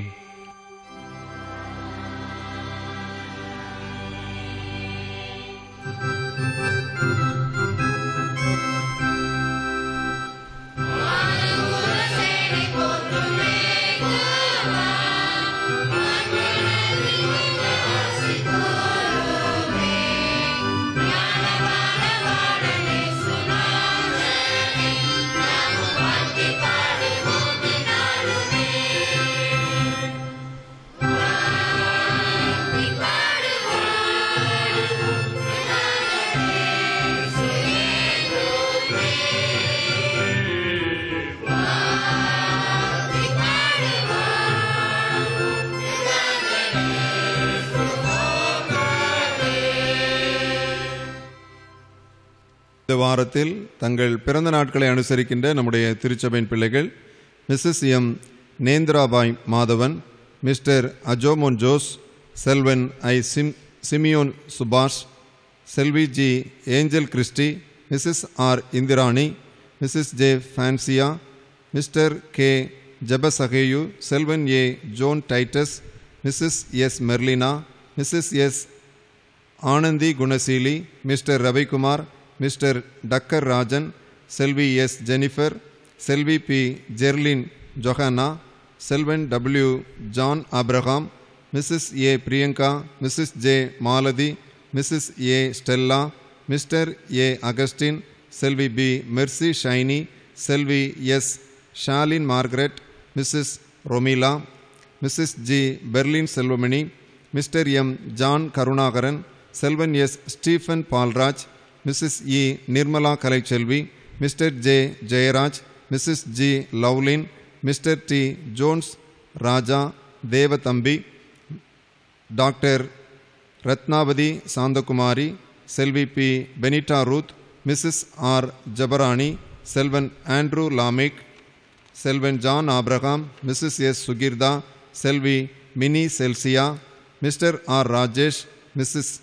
இந்த வாரத்தில் தங்கள் பிறந்த நாட்களை அனுசரிக்கின்ற நம்முடைய திருச்சபையின் பிள்ளைகள் Mrs M Nendirabai Madhavan Mr Ajomon Jose Selvan I சிம் Simeon Subash Selvi G Angel Christy Mrs R Indrani Mrs J Fancia Mr K Jebasakeyu Selvan A John Titus Mrs S Merlina Mrs S Anandhi Gunaseeli Mr Ravikumar Mr Tucker Rajan Selvi S Jennifer Selvi P Jerlin Johanna Selvan W John Abraham Mrs A Priyanka Mrs J Malathi Mrs A Stella Mr A Augustine Selvi B Mercy Shiny Selvi S Shalin Margaret Mrs Romila Mrs G Berlin Selvamani Mr M John Karunakaran Selvan S Stephen Paulraj Mrs E Nirmala Kalaiselvi Mr J Jeyaraj Mrs G Lovelin Mr D Jones Raja Devathambi doctor Rathnavathi Santhakumari Selvi P Benita Ruth Mrs R Jebarani Selvan Andrew Lamic Selvan John Abraham Mrs S Sugirtha Selvi Mini Chelsea Mr R Rajesh Mrs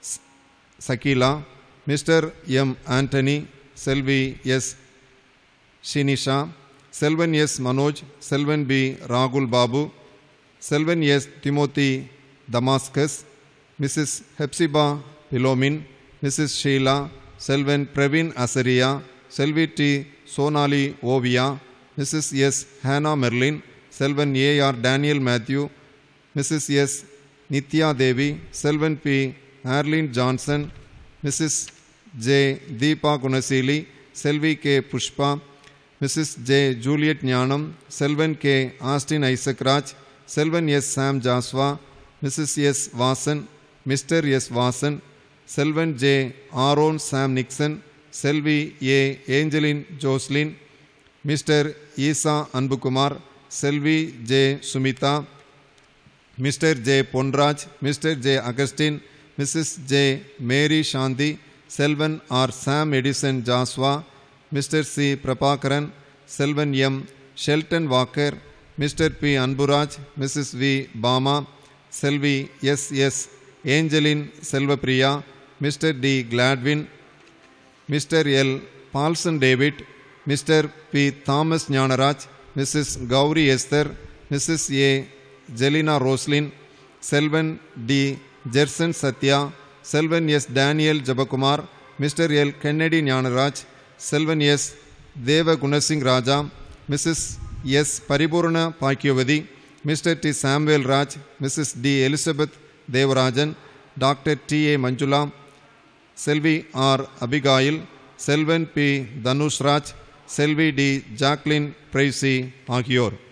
Shakila Mr M Antony Selvi S Shinisha Selvan S Manoj Selvan P ராகுல் Babu Selvan S Timothy Damascus Mrs Hephzibah Philomin Mrs Sheela Selvan Praveen Azariah Selvi D Sonali Oviya Mrs S Hena Merlin Selvan AR Daniel Matthew Mrs S Nithya Devi Selvan P Arlin Johnson Mrs J Deepa Gunaseeli Selvi K Pushpa Mrs J Juliet Gnanam Selvan K Austin Isaacraj Selvan S Sam Joshua Mrs S Vasan Mr S Vasan Selvan J Aaron Sam Nixon Selvi A ஏஞ்சலின் Joslin Mr Esa Anbukumar Selvi J Sumitha Mr J Ponraj Mr J Augustine Mrs J Mary Shanthi Selvan R Sam Edison Joshua Mr C Prabhakaran Selvan M Sheldon Walker Mr P Anburaj Mrs V Bama Selvi S S Angeline Selvapriya Mr D Gladwin Mr L Paulson David Mr P Thomas Gnanaraj Mrs Gowri Esther Mrs A Jelina Roslin Selvan D Jerson Sathya Selvan S Daniel Jebakumar Mr L Kennedy Gnanaraj Selvan S Deva Gunasing Raja Mrs S Paripoorna Bakkiyavathi Mr D Samvel Raj Mrs D Elizabeth Devarajan doctor D A Manjula Selvi R Abigail Selvan P Dhanushraj Selvi D Jacqueline Bricey ஆகியோர்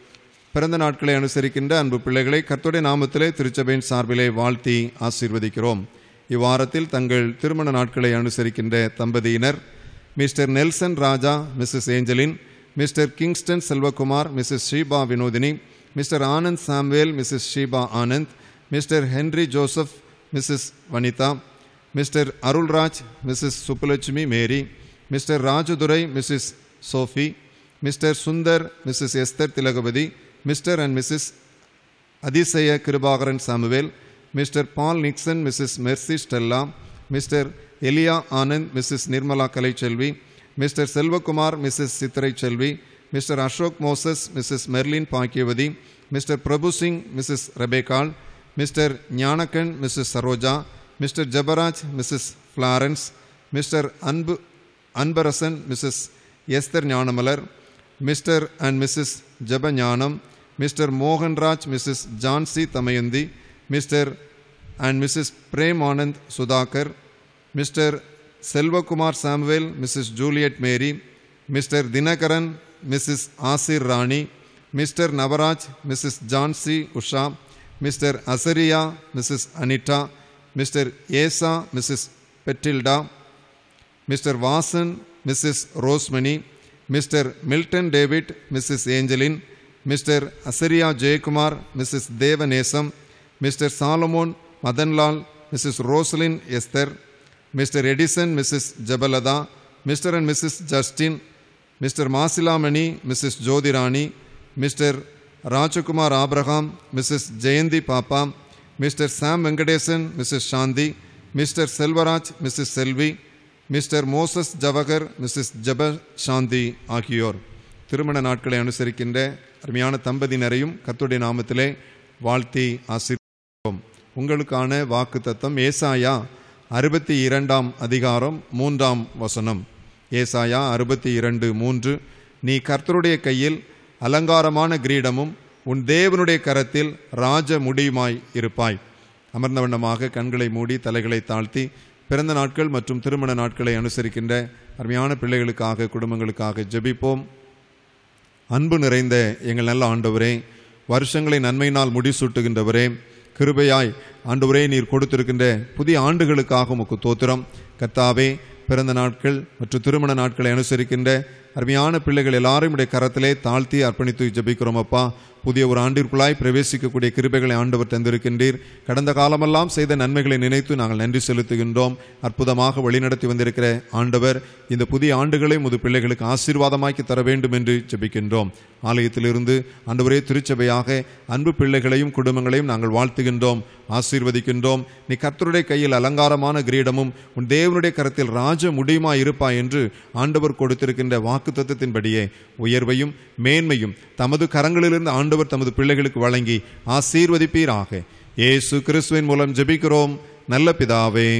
பிறந்த நாட்களை அனுசரிக்கின்ற அன்பு பிள்ளைகளை கர்த்தருடைய நாமத்திலே திருச்சபையின் சார்பிலே வாழ்த்தி ஆசீர்வதிக்கிறோம் இவ்வாரத்தில் தங்கள் திருமண நாட்களை அனுசரிக்கின்ற தம்பதியினர் Mr Nelson Raja Mrs Angeline Mr Kingston Selvakumar Mrs Sheeba Vinodhini Mr Anand Samvel Mrs Sheeba Anand Mr Henry Joseph Mrs Vanitha Mr Arulraj Mrs Subbulakshmi Mary Mr Rajadurai Mrs Sophie Mr Sundar Mrs Esther Thilagapathi Mr and Mrs Athisaya Kirubakaran Samuel Mr Paul Nixon Mrs Mercy Stella Mr Eliya Anand Mrs Nirmala Kalaiselvi Mr Selvakumar Mrs Chithirai Selvi Mr Ashok Moses Mrs Merlin Bakkiyavathi mister Prabhu Singh Mrs Rebecal Mr Gnanakkan Mrs Saroja Mr Jebaraj Mrs Florence Mr Anbu Anbarasan Mrs Esther Gnanamalar Mr and Mrs Jebagnanam Mr Mohanraj Mrs Jhansi Damayanthi Mr and Mrs Prem Anand Sudhakar Mr Selvakumar Samuel Mrs Juliet Mary Mr Dhinakaran Mrs Asir Rani Mr Navaraj Mrs Jhansi Usha Mr Azariah Mrs Anita Mr Esa Mrs Bettilda Mr Vasan Mrs Rosemani Mr Milton David Mrs Angeline Mr Azariah Jeyakumar Mrs தேவநேசம் Mr Solomon Madanlal Mrs Rosaline Esther Mr Edison Mrs Jebalatha Mr and Mrs Justin Mr Masilamani Mrs Jothirani Mr Rajakumar Abraham Mrs Jayanthi Pappa Mr Sam Venkatesan Mrs Shanthi Mr Selvaraj Mrs Selvi Mr Moses Jawahar Mrs Jeba Shanthi ஆகியோர் திருமண நாட்களை அனுசரிக்கின்ற அருமையான தம்பதியினரையும் கர்த்தருடைய நாமத்திலே வாழ்த்தி ஆசீர்வதிக்கிறோம் உங்களுக்கான வாக்கு தத்தம் ஏசாயா அறுபத்தி இரண்டாம் அதிகாரம் மூன்றாம் வசனம் ஏசாயா அறுபத்தி இரண்டு மூன்று நீ கர்த்தருடைய கையில் அலங்காரமான கிரீடமும் உன் தேவனுடைய கரத்தில் ராஜ முடியுமாய் இருப்பாய் அமர்ந்த வண்ணமாக கண்களை மூடி தலைகளை தாழ்த்தி பிறந்த நாட்கள் மற்றும் திருமண நாட்களை அனுசரிக்கின்ற அருமையான பிள்ளைகளுக்காக குடும்பங்களுக்காக ஜெபிப்போம் அன்பு நிறைந்த எங்கள் நல்ல ஆண்டவரே வருஷங்களை நன்மையினால் முடிசூட்டுகின்றவரே கிருபையாய் ஆண்டவரே நீர் கொடுத்திருக்கின்ற புதிய ஆண்டுகளுக்காக உமக்கு தோத்திரம் கத்தாவே பிறந்த நாட்கள் மற்றும் திருமண நாட்களை அனுசரிக்கின்ற அருமையான பிள்ளைகள் எல்லாரும் உடைய கரத்திலே தாழ்த்தி அர்ப்பணித்து ஜெபிக்கிறோம் அப்பா புதிய ஒரு ஆண்டிற்குள்ளாய் பிரவேசிக்கக்கூடிய கிருபைகளை ஆண்டவர் தந்திருக்கின்றீர் கடந்த காலமெல்லாம் செய்த நன்மைகளை நினைத்து நாங்கள் நன்றி செலுத்துகின்றோம் அற்புதமாக வழிநடத்தி வந்திருக்கிற ஆண்டவர் இந்த புதிய ஆண்டுகளை முது பிள்ளைகளுக்கு ஆசீர்வாதமாக்கி தர வேண்டும் என்று ஜெபிக்கின்றோம் ஆலயத்திலிருந்து ஆண்டவரே திருச்சபையாக அன்பு பிள்ளைகளையும் குடும்பங்களையும் நாங்கள் வாழ்த்துகின்றோம் ஆசீர்வதிக்கின்றோம் நீ கர்த்தருடைய கையில் அலங்காரமான கிரீடமும் உன் தேவனுடைய கரத்தில் ராஜ முடியுமா இருப்பாய் என்று ஆண்டவர் கொடுத்திருக்கின்ற வாக்கு தத்துவத்தின்படியே உயர்வையும் மேன்மையும் தமது கரங்களிலிருந்து ஆண்டவர் தமது பிள்ளைகளுக்கு வழங்கி ஆசீர்வதிப்பீராக இயேசு கிறிஸ்துவின் மூலம் ஜெபிக்கிறோம் நல்ல பிதாவே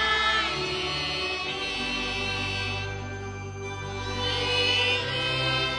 Thank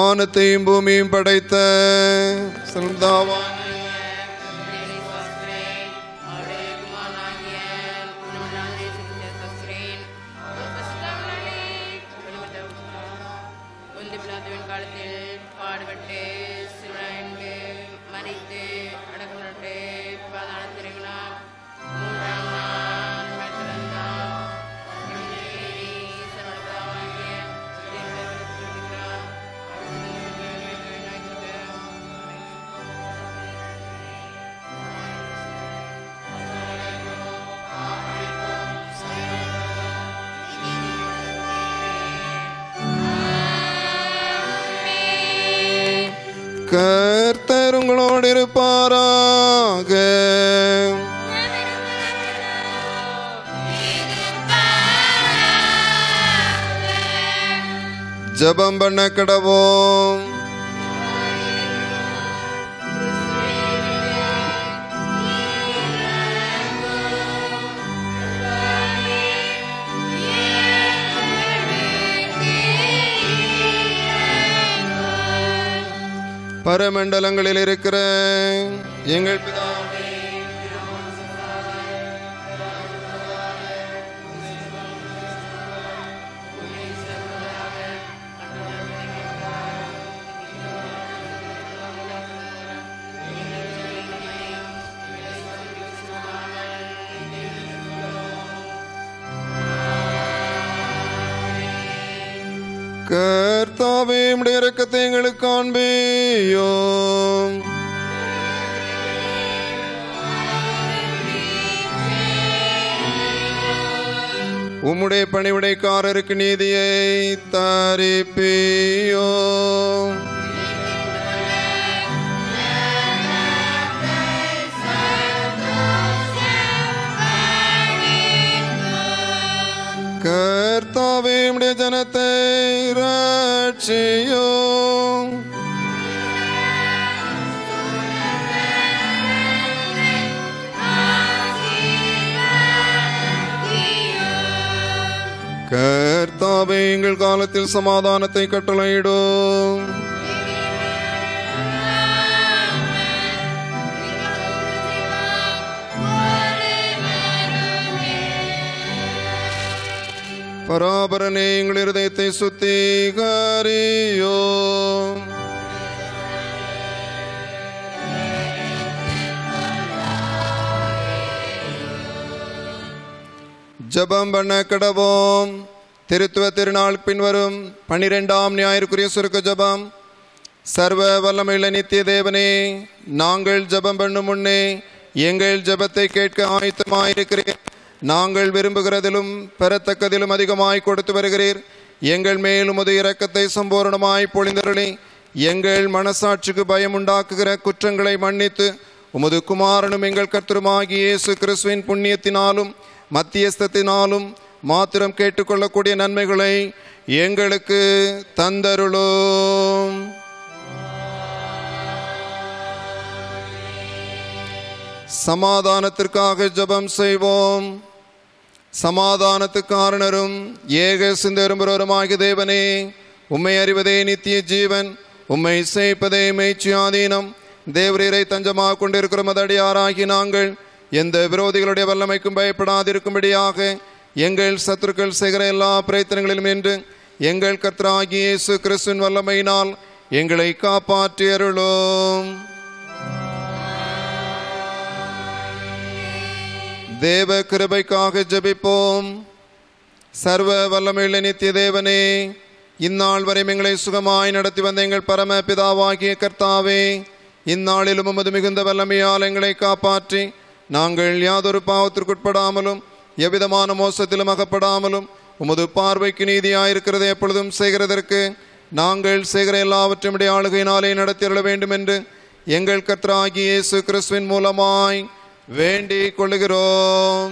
வானத்தையும் பூமியும் படைத்த சந்தாவான காலத்தில் பாடுபட்டு சிவனுக்கு மறித்து அடக்கப்பட்டு பாதாளத்திருக்கலாம் மூன்றாம் நாள் மறுத்திருந்தார். ஏறி சர்வதாவாகிய தேவனிடத்தில் இருக்கிறார். கர்த்தர் உங்களோடு இருப்பாராக ஜெபம் பண்ண கடவோம் பரமண்டலங்களில் இருக்கிற எங்கள் பிதாவே கர்த்தாவே உம்முடைய இரக்கத்தை எங்களுக்கு காண்பியோ உம்முடைய பணிவிடைக்காரருக்கு நீதியை தரிப்பியோ கர்த்தாவே உம்முடைய ஜனத்தை ரட்சியோ கர்த்தாவே எங்கள் காலத்தில் சமாதானத்தை கட்டளையிடும் பராபரனே எங்கள் இருதயத்தை சுத்திகரியோ ஜெபம் பண்ண கடவோம் திருத்துவ திருநாள் பின்வரும் பனிரெண்டாம் ஞாயிற்குரிய சுருக்க ஜெபம் சர்வ வல்லமையுள்ள நித்திய தேவனே நாங்கள் ஜெபம் பண்ணும் முன்னே எங்கள் ஜெபத்தை கேட்க ஆயத்தமாயிருக்கிறேன் நாங்கள் விரும்புகிறதிலும் பெறத்தக்கதிலும் அதிகமாய் கொடுத்து வருகிறீர் எங்கள் மேல் உமது இரக்கத்தை சம்பூரணமாய் பொழிந்தருளி எங்கள் மனசாட்சிக்கு பயம் உண்டாக்குகிற குற்றங்களை மன்னித்து உமது குமாரனும் எங்கள் கர்த்தருமாகிய இயேசு கிறிஸ்துவின் புண்ணியத்தினாலும் மத்தியஸ்தத்தினாலும் மாத்திரம் கேட்டுக்கொள்ளக்கூடிய நன்மைகளை எங்களுக்கு தந்தருளும் சமாதானத்திற்காக ஜெபம் செய்வோம் சமாதானத்து காரணரும் ஏக சிந்தரும்புறவருமாகிய தேவனே உம்மை அறிவதே நித்திய ஜீவன் உம்மை சேய்ப்பதே மெய்ச்சியாதீனம் தேவரீரை தஞ்சமாக கொண்டிருக்கிற மதடியாராகி நாங்கள் எந்த விரோதிகளுடைய வல்லமைக்கும் பயப்படாதிருக்கும்படியாக எங்கள் சத்துருக்கள் செய்கிற எல்லா பிரயத்தனங்களிலும் என்று எங்கள் கர்த்தராகிய இயேசு கிறிஸ்துவின் வல்லமையினால் எங்களை காப்பாற்றி அருளும் தேவ கிருபைக்காக ஜெபிப்போம் சர்வ வல்லமையுள்ள நித்திய தேவனே இந்நாள் வரை எங்களை சுகமாய் நடத்தி வந்த எங்கள் பரம பிதாவாகிய கர்த்தாவே இந்நாளிலும் உமது மிகுந்த வல்லமையால் எங்களை காப்பாற்றி நாங்கள் யாதொரு பாவத்திற்குட்படாமலும் எவ்விதமான மோசத்திலும் அகப்படாமலும் உமது பார்வைக்கு நீதியாயிருக்கிறதை எப்பொழுதும் செய்கிறதற்கு நாங்கள் செய்கிற எல்லாவற்றையும் உடைய ஆளுகையினாலே நடத்திட வேண்டும் என்று எங்கள் கர்த்தராகிய இயேசு கிறிஸ்துவின் மூலமாய் வேண்டிக் கொள்ளுகிறோம்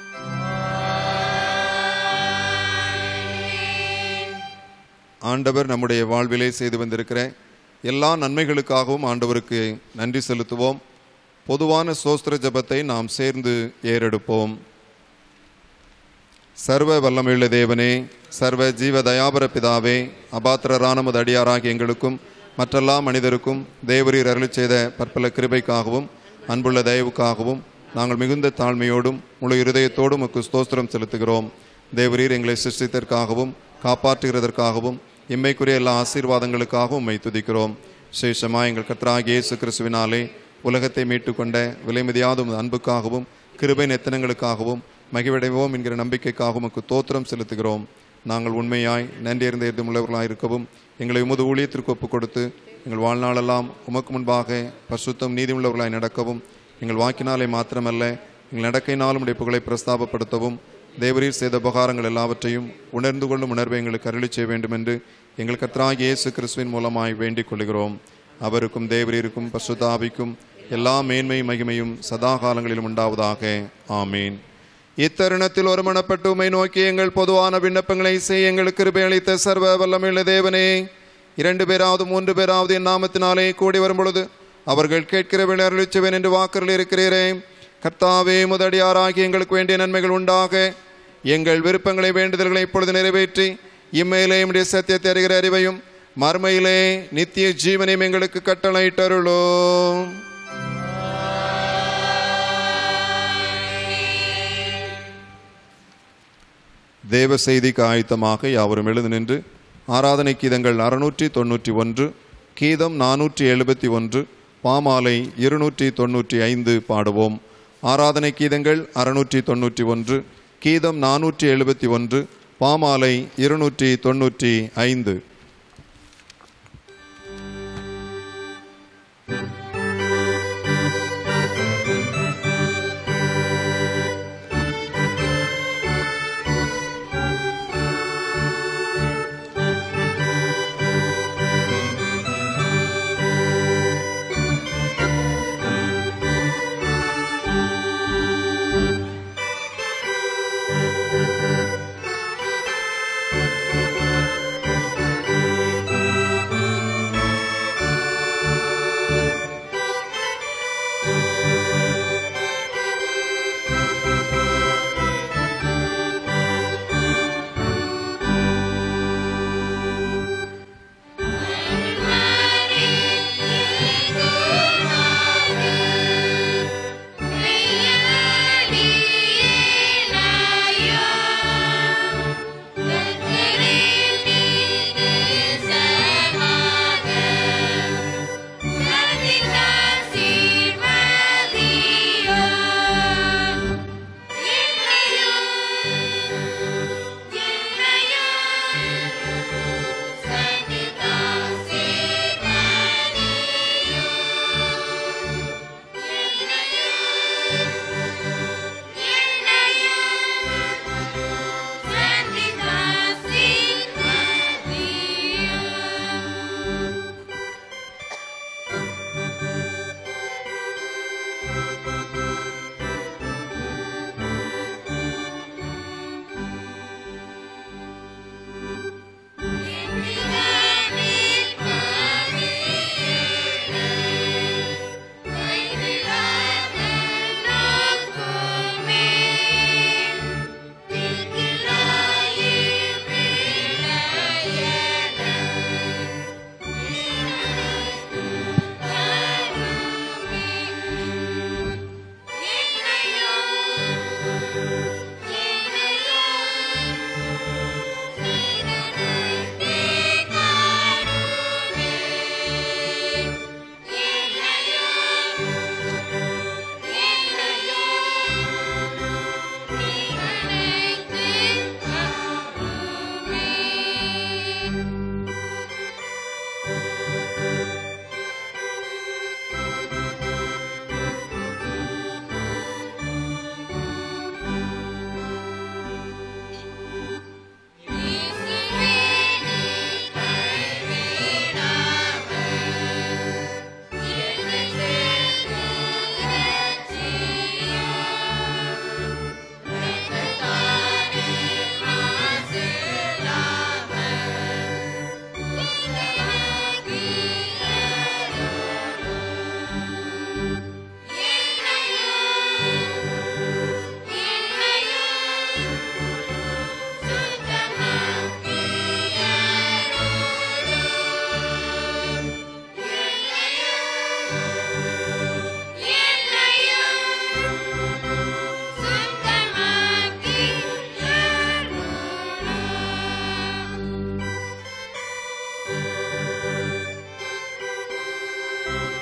ஆண்டவர் நம்முடைய வாழ்விலே செய்து வந்திருக்கிற எல்லா நன்மைகளுக்காகவும் ஆண்டவருக்கு நன்றி செலுத்துவோம் பொதுவான சோஸ்திர ஜெபத்தை நாம் சேர்ந்து ஏறெடுப்போம் சர்வ வல்லமையுள்ள தேவனே சர்வ ஜீவ தயாபர பிதாவே அபாத்திரரான முது அடியாராகிய எங்களுக்கும் மற்றெல்லா மனிதருக்கும் தேவரீர் அருளிச் செய்த பற்பல கிருபைக்காகவும் அன்புள்ள தயவுக்காகவும் நாங்கள் மிகுந்த தாழ்மையோடும் முழு இருதயத்தோடும் உமக்கு ஸ்தோத்திரம் செலுத்துகிறோம் தேவரீர் எங்களை சிருஷ்டித்தற்காகவும் காப்பாற்றுகிறதற்காகவும் இம்மைக்குரிய எல்லா ஆசீர்வாதங்களுக்காகவும் உம்மை துதிக்கிறோம் விசேஷமா எங்கள் கர்த்தராகிய இயேசு கிறிஸ்துவினாலே உலகத்தை மீட்டுக்கொண்ட விலைமதியாத உமது அன்புக்காகவும் கிருபை நெத்தனங்களுக்காகவும் மகிழ்வடைவோம் என்கிற நம்பிக்கைக்காகவும் உமக்கு தோத்திரம் செலுத்துகிறோம் நாங்கள் உண்மையாய் நன்றியறிந்த எதுமுள்ளவர்களாக இருக்கவும் எங்களை உமது ஊழியத்திற்கு ஒப்புக் கொடுத்து எங்கள் வாழ்நாளெல்லாம் உமக்கு முன்பாக பரிசுத்தம் நீதியுள்ளவர்களாய் நடக்கவும் எங்கள் வாக்கினாலே மாத்திரமல்ல எங்கள் நடக்கையினாலும் உடைய புகழை பிரஸ்தாபப்படுத்தவும் தேவரீர் செய்த உபகாரங்கள் எல்லாவற்றையும் உணர்ந்து கொள்ளும் உணர்வை எங்களுக்கு அருளி செய்ய வேண்டும் என்று எங்கள் கர்த்தராகிய இயேசு கிறிஸ்துவின் மூலமாய் வேண்டிக் கொள்கிறோம் அவருக்கும் தேவரீருக்கும் பசுதாபிக்கும் எல்லா மேன்மை மகிமையும் சதா காலங்களிலும் உண்டாவதாக ஆமீன் இத்தருணத்தில் ஒருமனப்பட்டு உமை நோக்கி எங்கள் பொதுவான விண்ணப்பங்களை செய்ய எங்களுக்கு கிருபை அளித்த சர்வ வல்லமையுள்ள தேவனே இரண்டு பேராவது மூன்று பேராவது என் நாமத்தினாலே கூடி வரும் பொழுது அவர்கள் கேட்கிற அருளிச்சுவேன் என்று வாக்கரில் இருக்கிறீரே கர்த்தாவே முதடியாராகி எங்களுக்கு வேண்டிய நன்மைகள் உண்டாக எங்கள் விருப்பங்களை வேண்டுதல்களை இப்பொழுது நிறைவேற்றி இம்மையிலே உடைய சத்தியத்தை அறிகிற அறிவையும் மறுமையிலே நித்திய ஜீவனையும் எங்களுக்கு கட்டளையிட்டருளோம் தேவ செய்திக்கு ஆயத்தமாக யாவரும் எழுந்து நின்று ஆராதனை கீதங்கள் அறுநூற்றி தொண்ணூற்றி ஒன்று கீதம் நானூற்றி எழுபத்தி ஒன்று பாமாலை இருநூற்றி தொண்ணூற்றி ஐந்து பாடுவோம் ஆராதனை கீதங்கள் அறுநூற்றி தொண்ணூற்றி ஒன்று கீதம் நானூற்றி எழுபத்தி ஒன்று பாமாலை இருநூற்றி தொண்ணூற்றி ஐந்து ஆ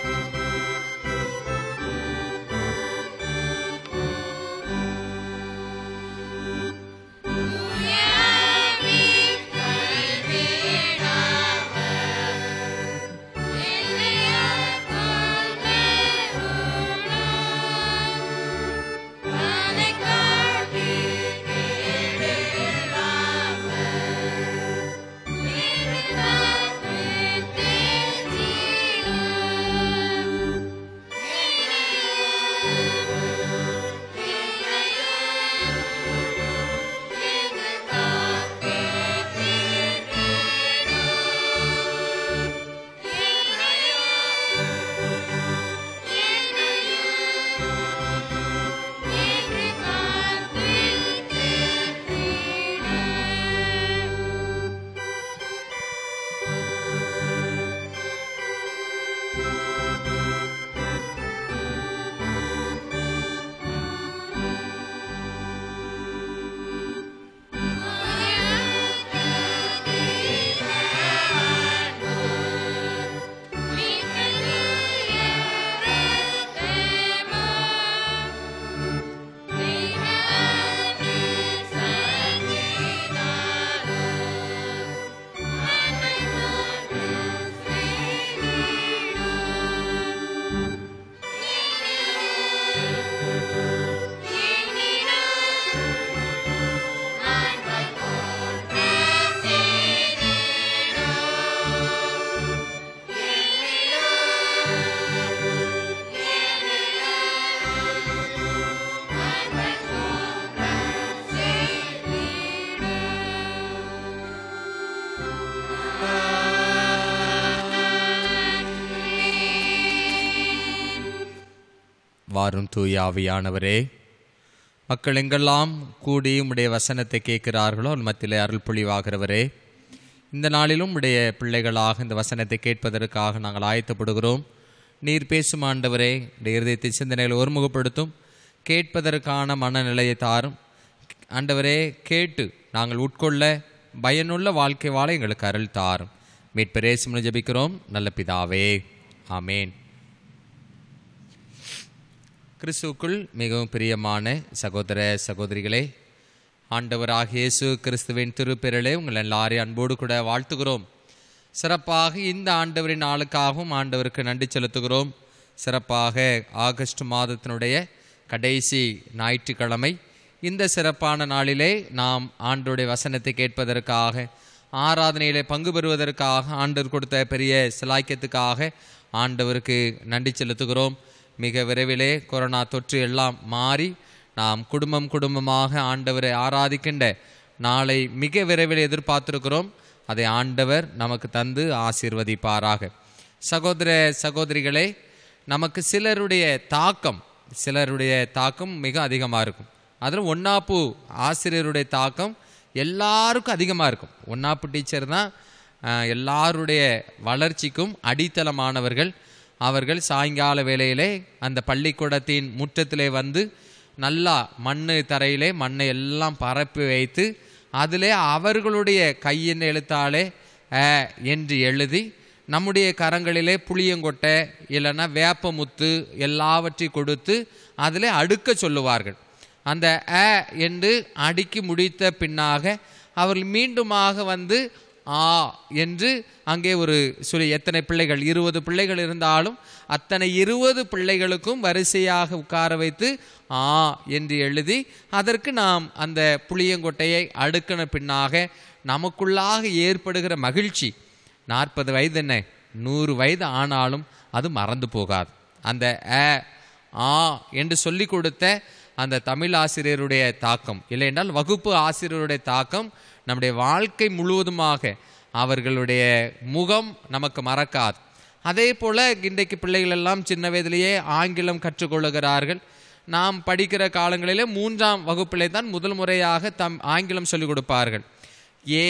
வாரும் தூய ஆவியானவரே மக்கள் எங்கெல்லாம் கூடி உம்முடைய வசனத்தை கேட்கிறார்களோ அவன் மத்தியிலே அருள் பொழிவாகிறவரே இந்த நாளிலும் உடைய பிள்ளைகளாக இந்த வசனத்தை கேட்பதற்காக நாங்கள் ஆயத்தப்படுகிறோம் நீர் பேசும் ஆண்டவரே இந்த இருதயத்தை சிந்தனைகளை ஒருமுகப்படுத்தும் கேட்பதற்கான மனநிலையை தாரும் ஆண்டவரே கேட்டு நாங்கள் உட்கொள்ள பயனுள்ள வாழ்க்கை வாழ எங்களுக்கு அருள் தாரும் மீட்பரேசுமனு ஜெபிக்கிறோம் நல்ல பிதாவே ஆமேன் கிறிஸ்துவுக்குள் மிகவும் பிரியமான சகோதர சகோதரிகளே ஆண்டவராக இயேசு கிறிஸ்துவின் திருப்பெருளே உங்கள் எல்லாரையும் அன்போடு கூட வாழ்த்துகிறோம் சிறப்பாக இந்த ஆண்டவரின் நாளுக்காகவும் ஆண்டவருக்கு நன்றி செலுத்துகிறோம் சிறப்பாக ஆகஸ்ட் மாதத்தினுடைய கடைசி ஞாயிற்றுக்கிழமை இந்த சிறப்பான நாளிலே நாம் ஆண்டவருடைய வசனத்தை கேட்பதற்காக ஆராதனையிலே பங்கு பெறுவதற்காக ஆண்டவர் கொடுத்த பெரிய சிலாக்கியத்துக்காக ஆண்டவருக்கு நன்றி செலுத்துகிறோம் மிக விரைவிலே கொரோனா தொற்று எல்லாம் மாறி நாம் குடும்பம் குடும்பமாக ஆண்டவரை ஆராதிக்கின்ற நாளை மிக விரைவில் எதிர்பார்த்திருக்கிறோம் அதை ஆண்டவர் நமக்கு தந்து ஆசீர்வதிப்பாராக சகோதர சகோதரிகளே நமக்கு சிலருடைய தாக்கம் சிலருடைய தாக்கம் மிக அதிகமாக இருக்கும் அதில் ஒன்னாப்பு ஆசிரியருடைய தாக்கம் எல்லாருக்கும் அதிகமாக இருக்கும் ஒன்னாப்பு டீச்சர் தான் அஹ், எல்லாருடைய வளர்ச்சிக்கும் அடித்தளமானவர்கள் அவர்கள் சாயங்கால வேளையிலே அந்த பள்ளிக்கூடத்தின் முற்றத்திலே வந்து நல்லா மண்ணு தரையிலே மண்ணை எல்லாம் பரப்பி வைத்து அதிலே அவர்களுடைய கையின் எழுத்தாலே அ என்று எழுதி நம்முடைய கரங்களிலே புளியங்கொட்டை இல்லைன்னா வேப்பமுத்து எல்லாவற்றையும் கொடுத்து அதிலே அடுக்க சொல்லுவார்கள் அந்த அ என்று அடுக்கி முடித்த பின்னாக அவர்கள் மீண்டுமாக வந்து ஆ என்று அங்கே ஒரு சொல்லி எத்தனை பிள்ளைகள் இருபது பிள்ளைகள் இருந்தாலும் அத்தனை இருபது பிள்ளைகளுக்கும் வரிசையாக உட்கார வைத்து ஆ என்று எழுதி அதற்கு நாம் அந்த புளியங்கொட்டையை அடுக்கின பின்னாக நமக்குள்ளாக ஏற்படுகிற மகிழ்ச்சி நாற்பது வயது என்ன நூறு வயது ஆனாலும் அது மறந்து போகாது அந்த அ ஆ என்று சொல்லி கொடுத்த அந்த தமிழ் ஆசிரியருடைய தாக்கம் இல்லையென்றால் வகுப்பு ஆசிரியருடைய தாக்கம் நம்முடைய வாழ்க்கை முழுவதுமாக அவர்களுடைய முகம் நமக்கு மறக்காது அதே போல இன்றைக்கு பிள்ளைகள் எல்லாம் சின்ன வயதிலேயே ஆங்கிலம் கற்றுக்கொள்ளுகிறார்கள் நாம் படிக்கிற காலங்களிலே மூன்றாம் வகுப்பிலே தான் முதல் முறையாக தம் ஆங்கிலம் சொல்லிக் கொடுப்பார்கள் ஏ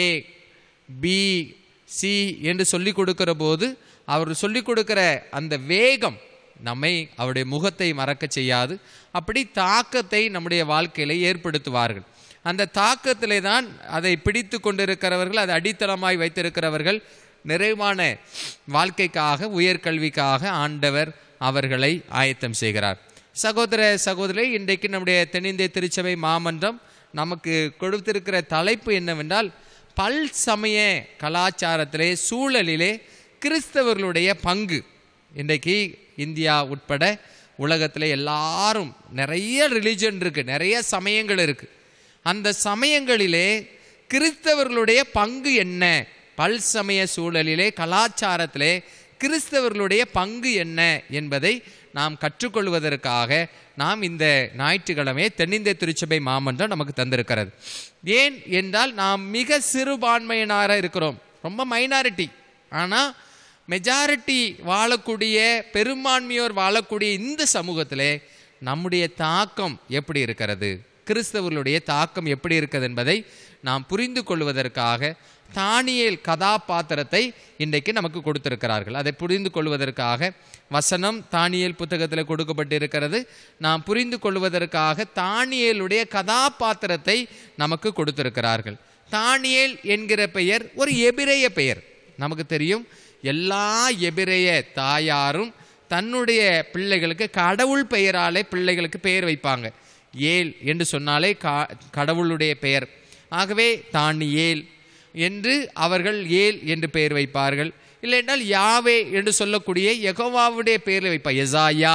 பி சி என்று சொல்லிக் கொடுக்கிற போது அவர் சொல்லிக் கொடுக்கிற அந்த வேகம் நம்மை அவருடைய முகத்தை மறக்க செய்யாது அப்படி தாக்கத்தை நம்முடைய வாழ்க்கையில ஏற்படுத்துவார்கள் அந்த தாக்கத்திலே தான் அதை பிடித்து கொண்டிருக்கிறவர்கள் அதை அடித்தளமாய் வைத்திருக்கிறவர்கள் நிறைவான வாழ்க்கைக்காக உயர்கல்விக்காக ஆண்டவர் அவர்களை ஆயத்தம் செய்கிறார் சகோதர சகோதரி இன்றைக்கு நம்முடைய தென்னிந்திய திருச்சபை மாமன்றம் நமக்கு கொடுத்திருக்கிற தலைப்பு என்னவென்றால் பல் சமய கலாச்சாரத்திலே சூழலிலே கிறிஸ்தவர்களுடைய பங்கு இன்றைக்கு இந்தியா உட்பட உலகத்தில் எல்லாரும் நிறைய ரிலிஜன் இருக்குது நிறைய சமயங்கள் இருக்குது அந்த சமயங்களிலே கிறிஸ்தவர்களுடைய பங்கு என்ன பல் சமய சூழலிலே கலாச்சாரத்திலே கிறிஸ்தவர்களுடைய பங்கு என்ன என்பதை நாம் கற்றுக்கொள்வதற்காக நாம் இந்த ஞாயிற்றுக்கிழமை தென்னிந்திய திருச்சபை மாமன்றம் நமக்கு தந்திருக்கிறது ஏன் என்றால் நாம் மிக சிறுபான்மையினராக இருக்கிறோம் ரொம்ப மைனாரிட்டி ஆனால் மெஜாரிட்டி வாழக்கூடிய பெரும்பான்மையோர் வாழக்கூடிய இந்த சமூகத்திலே நம்முடைய தாக்கம் எப்படி இருக்கிறது கிறிஸ்தவர்களுடைய தாக்கம் எப்படி இருக்கிறது என்பதை நாம் புரிந்து கொள்வதற்காக தானியேல் கதாபாத்திரத்தை இன்றைக்கு நமக்கு கொடுத்திருக்கிறார்கள் அதை புரிந்து கொள்வதற்காக வசனம் தானியேல் புத்தகத்தில் கொடுக்கப்பட்டிருக்கிறது நாம் புரிந்து கொள்வதற்காக தானியேலுடைய கதாபாத்திரத்தை நமக்கு கொடுத்திருக்கிறார்கள் தானியேல் என்கிற பெயர் ஒரு எபிரேய பெயர் நமக்கு தெரியும் எல்லா எபிரேய தாயாரும் தன்னுடைய பிள்ளைகளுக்கு கடவுள் பெயராலே பிள்ளைகளுக்கு பெயர் வைப்பாங்க ஏல் என்று சொன்னாலே கா கடவுளுடைய பெயர் ஆகவே தானியேல் என்று அவர்கள் ஏல் என்று பெயர் வைப்பார்கள் இல்லை என்றால் யாவே என்று சொல்லக்கூடிய யெகோவாவுடைய பெயரில் வைப்பார் எசாயா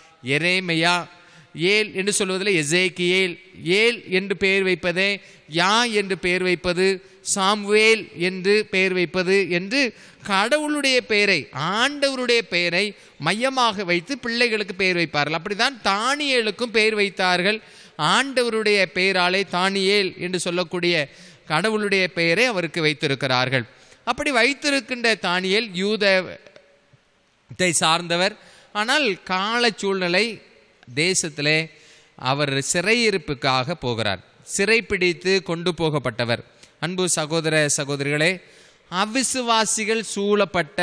எரேமையா ஏல் என்று சொல்வதில் எசேக்கியேல் ஏல் என்று பெயர் வைப்பதே யா என்று பெயர் வைப்பது சாம்வேல் என்று பெயர் வைப்பது என்று கடவுளுடைய பெயரை ஆண்டவருடைய பெயரை மையமாக வைத்து பிள்ளைகளுக்கு பெயர் வைப்பார்கள் அப்படிதான் தானியேலுக்கும் பெயர் வைத்தார்கள் ஆண்டவருடைய பெயராலே தானியேல் என்று சொல்லக்கூடிய கடவுளுடைய பெயரை அவருக்கு வைத்திருக்கிறார்கள் அப்படி வைத்திருக்கின்ற தானியேல் யூதத்தை சார்ந்தவர் ஆனால் கால சூழ்நிலை தேசத்திலே அவர் சிறையிருப்புக்காக போகிறார் சிறைப்பிடித்து கொண்டு போகப்பட்டவர் அன்பு சகோதர சகோதரிகளே அவிசுவாசிகள் சூழப்பட்ட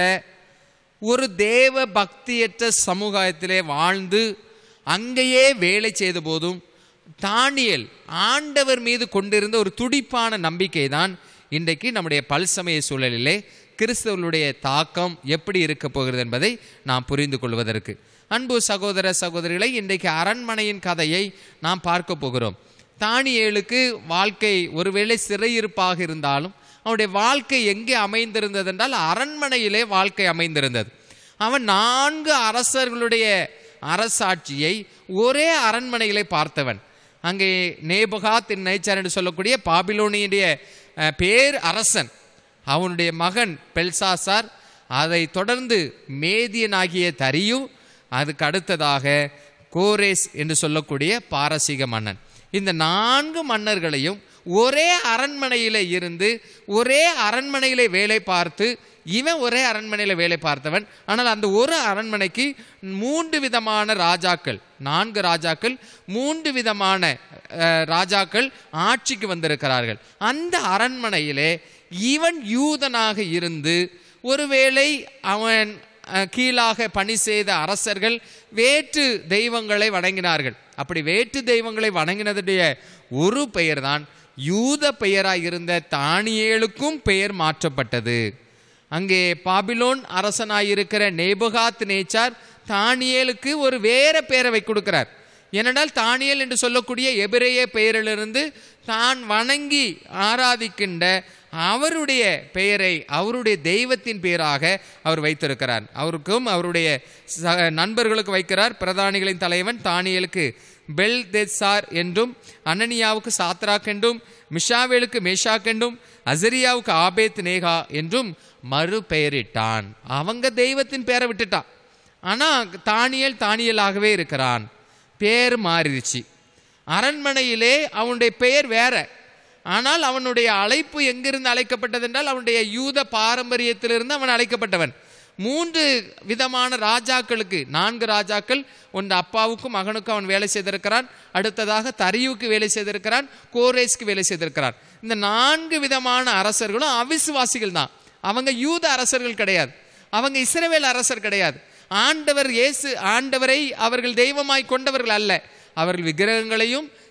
ஒரு தேவ பக்தியற்ற சமுதாயத்திலே வாழ்ந்து அங்கேயே வேலை செய்த போதும் தானியல் ஆண்டவர் மீது கொண்டிருந்த ஒரு துடிப்பான நம்பிக்கை தான் இன்றைக்கு நம்முடைய பல்சமய சூழலிலே கிறிஸ்தவர்களுடைய தாக்கம் எப்படி இருக்க போகிறது என்பதை நாம் புரிந்து கொள்வதற்கு அன்பு சகோதர சகோதரிகளை இன்றைக்கு அரண்மனையின் கதையை நாம் பார்க்க போகிறோம் தானியேலுக்கு வாழ்க்கை ஒருவேளை சிறையிருப்பாக இருந்தாலும் அவனுடைய வாழ்க்கை எங்கே அமைந்திருந்தது என்றால் அரண்மனையிலே வாழ்க்கை அமைந்திருந்தது அவன் நான்கு அரசர்களுடைய அரசாட்சியை ஒரே அரண்மனையிலே பார்த்தவன் அங்கே நேபகாத் நேச்சர் என்று சொல்லக்கூடிய பாபிலோனியுடைய அஹ், பேர் அரசன் அவனுடைய மகன் பெல்சாசார் அதை தொடர்ந்து மேதியனாகிய தரியு அதுக்கு அடுத்ததாக கோரேஸ் என்று சொல்லக்கூடிய பாரசீக மன்னன் இந்த நான்கு மன்னர்களையும் ஒரே அரண்மனையில இருந்து ஒரே அரண்மனையில வேலை பார்த்து இவன் ஒரே அரண்மனையில வேலை பார்த்தவன் ஆனால் அந்த ஒரு அரண்மனைக்கு மூன்று விதமான ராஜாக்கள் நான்கு ராஜாக்கள் மூன்று விதமான அஹ், ராஜாக்கள் ஆட்சிக்கு வந்திருக்கிறார்கள் அந்த அரண்மனையிலே இவன் யூதனாக இருந்து ஒருவேளை அவன் அஹ், கீழாக பணி செய்த அரசர்கள் வேற்று தெய்வங்களை வணங்கினார்கள் அப்படி வேற்று தெய்வங்களை வணங்கினதுடைய ஒரு பெயர்தான் யூத பெயராய் இருந்த தானியேலுக்கும் பெயர் மாற்றப்பட்டது அங்கே பாபிலோன் அரசனாயிருக்கிற நேபுகாத் நேச்சார் தானியேலுக்கு ஒரு வேற பெயரை வை கொடுக்கிறார் ஏனென்றால் தானியேல் என்று சொல்லக்கூடிய எபிரேய பெயரிலிருந்து தான் வணங்கி ஆராதிக்கின்ற அவருடைய பெயரை அவருடைய தெய்வத்தின் பெயராக அவர் வைத்திருக்கிறார் அவருக்கும் அவருடைய ச- நண்பர்களுக்கு வைக்கிறார் பிரதானிகளின் தலைவன் தானியலுக்கு பெல் தெசார் என்றும் அனனியாவுக்கு சாத்ராக் என்றும் மிஷாவேலுக்கு மேஷாக் என்றும் அசரியாவுக்கு ஆபேத் நேகா என்றும் மறு பெயரிட்டான் அவங்க தெய்வத்தின் பெயரை விட்டுட்டான் ஆனா தானியல் தானியலாகவே இருக்கிறான் பேர் மாறிடுச்சு அரண்மனையிலே அவனுடைய பெயர் வேற ஆனால் அவனுடைய அழைப்பு எங்கிருந்து அழைக்கப்பட்டது என்றால் அவனுடைய யூத பாரம்பரியத்திலிருந்து அவன் அழைக்கப்பட்டவன் மூன்று விதமான ராஜாக்களுக்கு நான்கு ராஜாக்கள் ஒன்று அப்பாவுக்கும் மகனுக்கும் அவன் வேலை செய்திருக்கிறான் அடுத்ததாக தரியுவுக்கு வேலை செய்திருக்கிறான் கோரேஸ்க்கு வேலை செய்திருக்கிறான் இந்த நான்கு விதமான அரசர்களும் அவிசுவாசிகள் தான் அவங்க யூத அரசர்கள் கிடையாது அவங்க இஸ்ரவேல் அரசர் கிடையாது ஆண்டவர் இயேசு ஆண்டவரை அவர்கள் தெய்வமாய் கொண்டவர்கள் அல்ல அவர்கள் விக்கிரகங்களையும்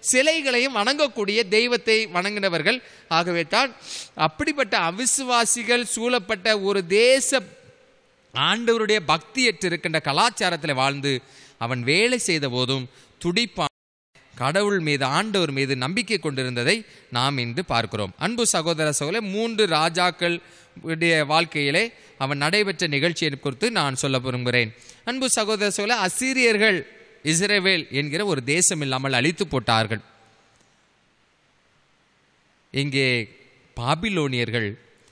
சிலைகளையும் வணங்கக்கூடிய தெய்வத்தை வணங்கினவர்கள் ஆகவே தான் அப்படிப்பட்ட அவிசுவாசிகள் சூழப்பட்ட ஒரு தேச ஆண்டவருடைய பக்தியற்று இருக்கின்ற கலாச்சாரத்தில் வாழ்ந்து அவன் வேலை செய்த போதும் துடிப்பான் கடவுள் மீது ஆண்டவர் மீது நம்பிக்கை கொண்டிருந்ததை நாம் இன்று பார்க்கிறோம் அன்பு சகோதர சகோதர மூன்று ராஜாக்கள் உடைய வாழ்க்கையிலே அவன் நடைபெற்ற நிகழ்ச்சியை குறித்து நான் சொல்ல விரும்புகிறேன் அன்பு சகோதர சகோதர அசீரியர்கள் இஸ்ரவேல் என்கிற ஒரு தேசம் இல்லாமல் அழித்து போட்டார்கள் இங்கே பாபிலோனியர்கள்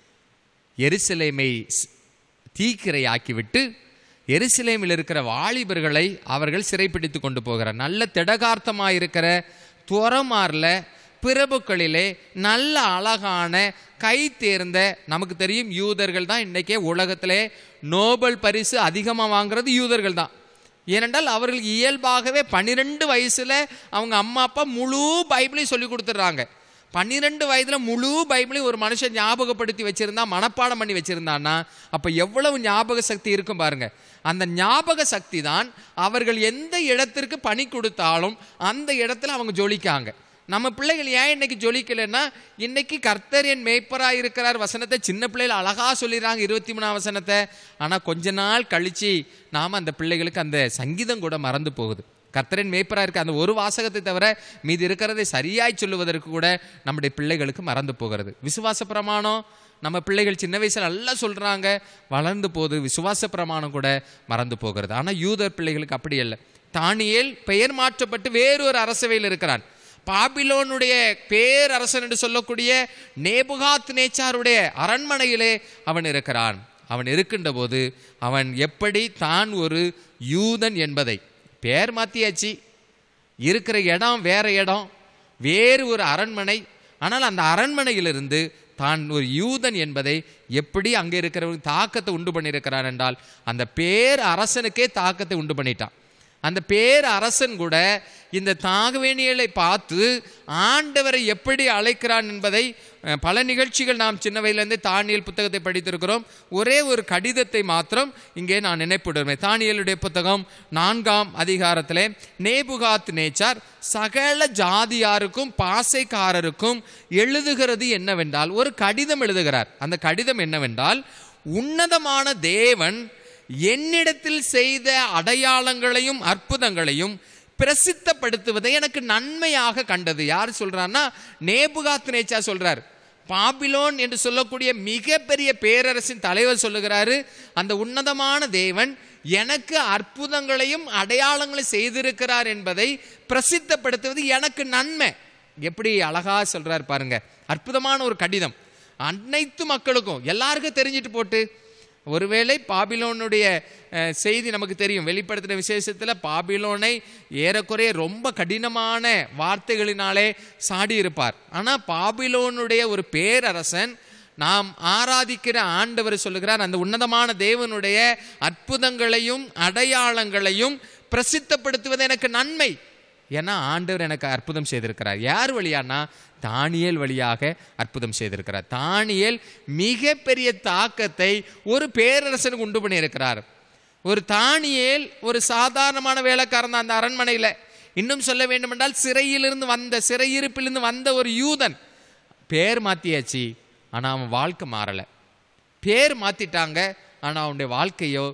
எருசலேமை ஸ்- தீக்கிரையாக்கிவிட்டு எருசலேமில் இருக்கிற வாலிபர்களை அவர்கள் சிறைப்பிடித்து கொண்டு போகிறார் நல்ல திடகார்த்தமாக இருக்கிற துறமாரில் பிரபுக்களிலே நல்ல அழகான கை தேர்ந்த நமக்கு தெரியும் யூதர்கள் தான் இன்றைக்கே உலகத்திலே நோபல் பரிசு அதிகமாக வாங்குறது யூதர்கள் தான் ஏனென்றால் அவர்களுக்கு இயல்பாகவே பன்னிரெண்டு வயசில் அவங்க அம்மா அப்பா முழு பைபிளையும் சொல்லி கொடுத்துட்றாங்க பன்னிரெண்டு வயதுல முழு பைபிளையும் ஒரு மனுஷன் ஞாபகப்படுத்தி வச்சிருந்தா மனப்பாடம் பண்ணி வச்சிருந்தான்னா அப்ப எவ்வளவு ஞாபக சக்தி இருக்கும் பாருங்க அந்த ஞாபக சக்தி தான் அவர்கள் எந்த இடத்திற்கு பணி கொடுத்தாலும் அந்த இடத்துல அவங்க ஜொலிக்காங்க நம்ம பிள்ளைகள் ஏன் இன்னைக்கு ஜொலிக்கலைன்னா இன்னைக்கு கர்த்தர் என் மேய்ப்பராக இருக்கிறார் வசனத்தை சின்ன பிள்ளைகள் அழகா சொல்லிடுறாங்க இருபத்தி மூணாம் வசனத்தை ஆனா கொஞ்ச நாள் கழிச்சு நாம அந்த பிள்ளைகளுக்கு அந்த சங்கீதம் கூட மறந்து போகுது கர்த்தரின் மேய்ப்பராக இருக்க அந்த ஒரு வாசகத்தை தவிர மீதி இருக்கிறதை சரியாய் சொல்லுவதற்கு கூட நம்முடைய பிள்ளைகளுக்கு மறந்து போகிறது விசுவாச பிரமாணம் நம்ம பிள்ளைகள் சின்ன வயசுல நல்லா சொல்றாங்க வளர்ந்து போது விசுவாச பிரமாணம் கூட மறந்து போகிறது ஆனா யூதர் பிள்ளைகளுக்கு அப்படி இல்லை தானியேல் பெயர் மாற்றப்பட்டு வேறொரு அரசவையில் இருக்கிறான் பாபிலோனுடைய பேரரசன் என்று சொல்லக்கூடிய நேபுகாத் நேச்சாருடைய அரண்மனையிலே அவன் இருக்கிறான் அவன் இருக்கின்ற போது அவன் எப்படி தான் ஒரு யூதன் என்பதை பேர் மாத்தியாச்சு இருக்கிற இடம் வேற இடம் வேறு ஒரு அரண்மனை ஆனால் அந்த அரண்மனையிலிருந்து தான் ஒரு யூதன் என்பதை எப்படி அங்கே இருக்கிறவங்க தாக்கத்தை உண்டு பண்ணியிருக்கிறான் என்றால் அந்த பேர் அரசனுக்கே தாக்கத்தை உண்டு பண்ணிட்டான் அந்த பேர் அரசன் கூட இந்த தாகவேணியலை பார்த்து ஆண்டவரை எப்படி அழைக்கிறான் என்பதை அஹ், பல நிகழ்ச்சிகள் நாம் சின்ன வயதிலிருந்தே தானியல் புத்தகத்தை படித்திருக்கிறோம் ஒரே ஒரு கடிதத்தை மாத்திரம் இங்கே நான் நினைப்பிடுவேன் தானியலுடைய புத்தகம் நான்காம் அதிகாரத்திலே நேபுகாத் நேச்சார் சகல ஜாதியாருக்கும் பாசைக்காரருக்கும் எழுதுகிறது என்னவென்றால் ஒரு கடிதம் எழுதுகிறார் அந்த கடிதம் என்னவென்றால் உன்னதமான தேவன் என்னிடத்தில் செய்த அடையாளங்களையும் அற்புதங்களையும் பிரசித்தப்படுத்துவதை எனக்கு நன்மையாக கண்டது யார் சொல்றான்னா நேபுகாத் நேச்சா சொல்றார் பாபிலோன் என்று சொல்லக்கூடிய மிகப்பெரிய பேரரசின் தலைவர் சொல்லுகிறாரு அந்த உன்னதமான தேவன் எனக்கு அற்புதங்களையும் அடையாளங்களையும் செய்திருக்கிறார் என்பதை பிரசித்தப்படுத்துவது எனக்கு நன்மை எப்படி அழகா சொல்றார் பாருங்க அற்புதமான ஒரு கடிதம் அனைத்து மக்களுக்கும் எல்லாருக்கும் தெரிஞ்சிட்டு போட்டு ஒருவேளை பாபிலோனுடைய அஹ், செய்தி நமக்கு தெரியும் வெளிப்படுத்தின விசேஷத்தில் பாபிலோனை ஏறக்குறைய ரொம்ப கடினமான வார்த்தைகளினாலே சாடி இருப்பார் ஆனால் பாபிலோனுடைய ஒரு பேரரசன் நாம் ஆராதிக்கிற ஆண்டவர் சொல்லுகிறார் அந்த உன்னதமான தேவனுடைய அற்புதங்களையும் அடையாளங்களையும் பிரசித்தப்படுத்துவது எனக்கு நன்மை ஏன்னா ஆண்டவர் எனக்கு அற்புதம் செய்திருக்கிறார் யார் வழியானா தானியேல் வழியாக அற்புதம் செய்திருக்கிறார் தானியேல் மிகப்பெரிய தாக்கத்தை ஒரு பேரரசனுக்கு உண்டு பண்ணியிருக்கிறார் ஒரு தானியேல் ஒரு சாதாரணமான வேலைக்காரன் தான் அந்த அரண்மனையில் இன்னும் சொல்ல வேண்டுமென்றால் சிறையிலிருந்து வந்த சிறையிருப்பிலிருந்து வந்த ஒரு யூதன் பேர் மாத்தியாச்சு ஆனால் அவன் வாழ்க்கை மாறலை பேர் மாத்திட்டாங்க ஆனால் அவனுடைய வாழ்க்கையோ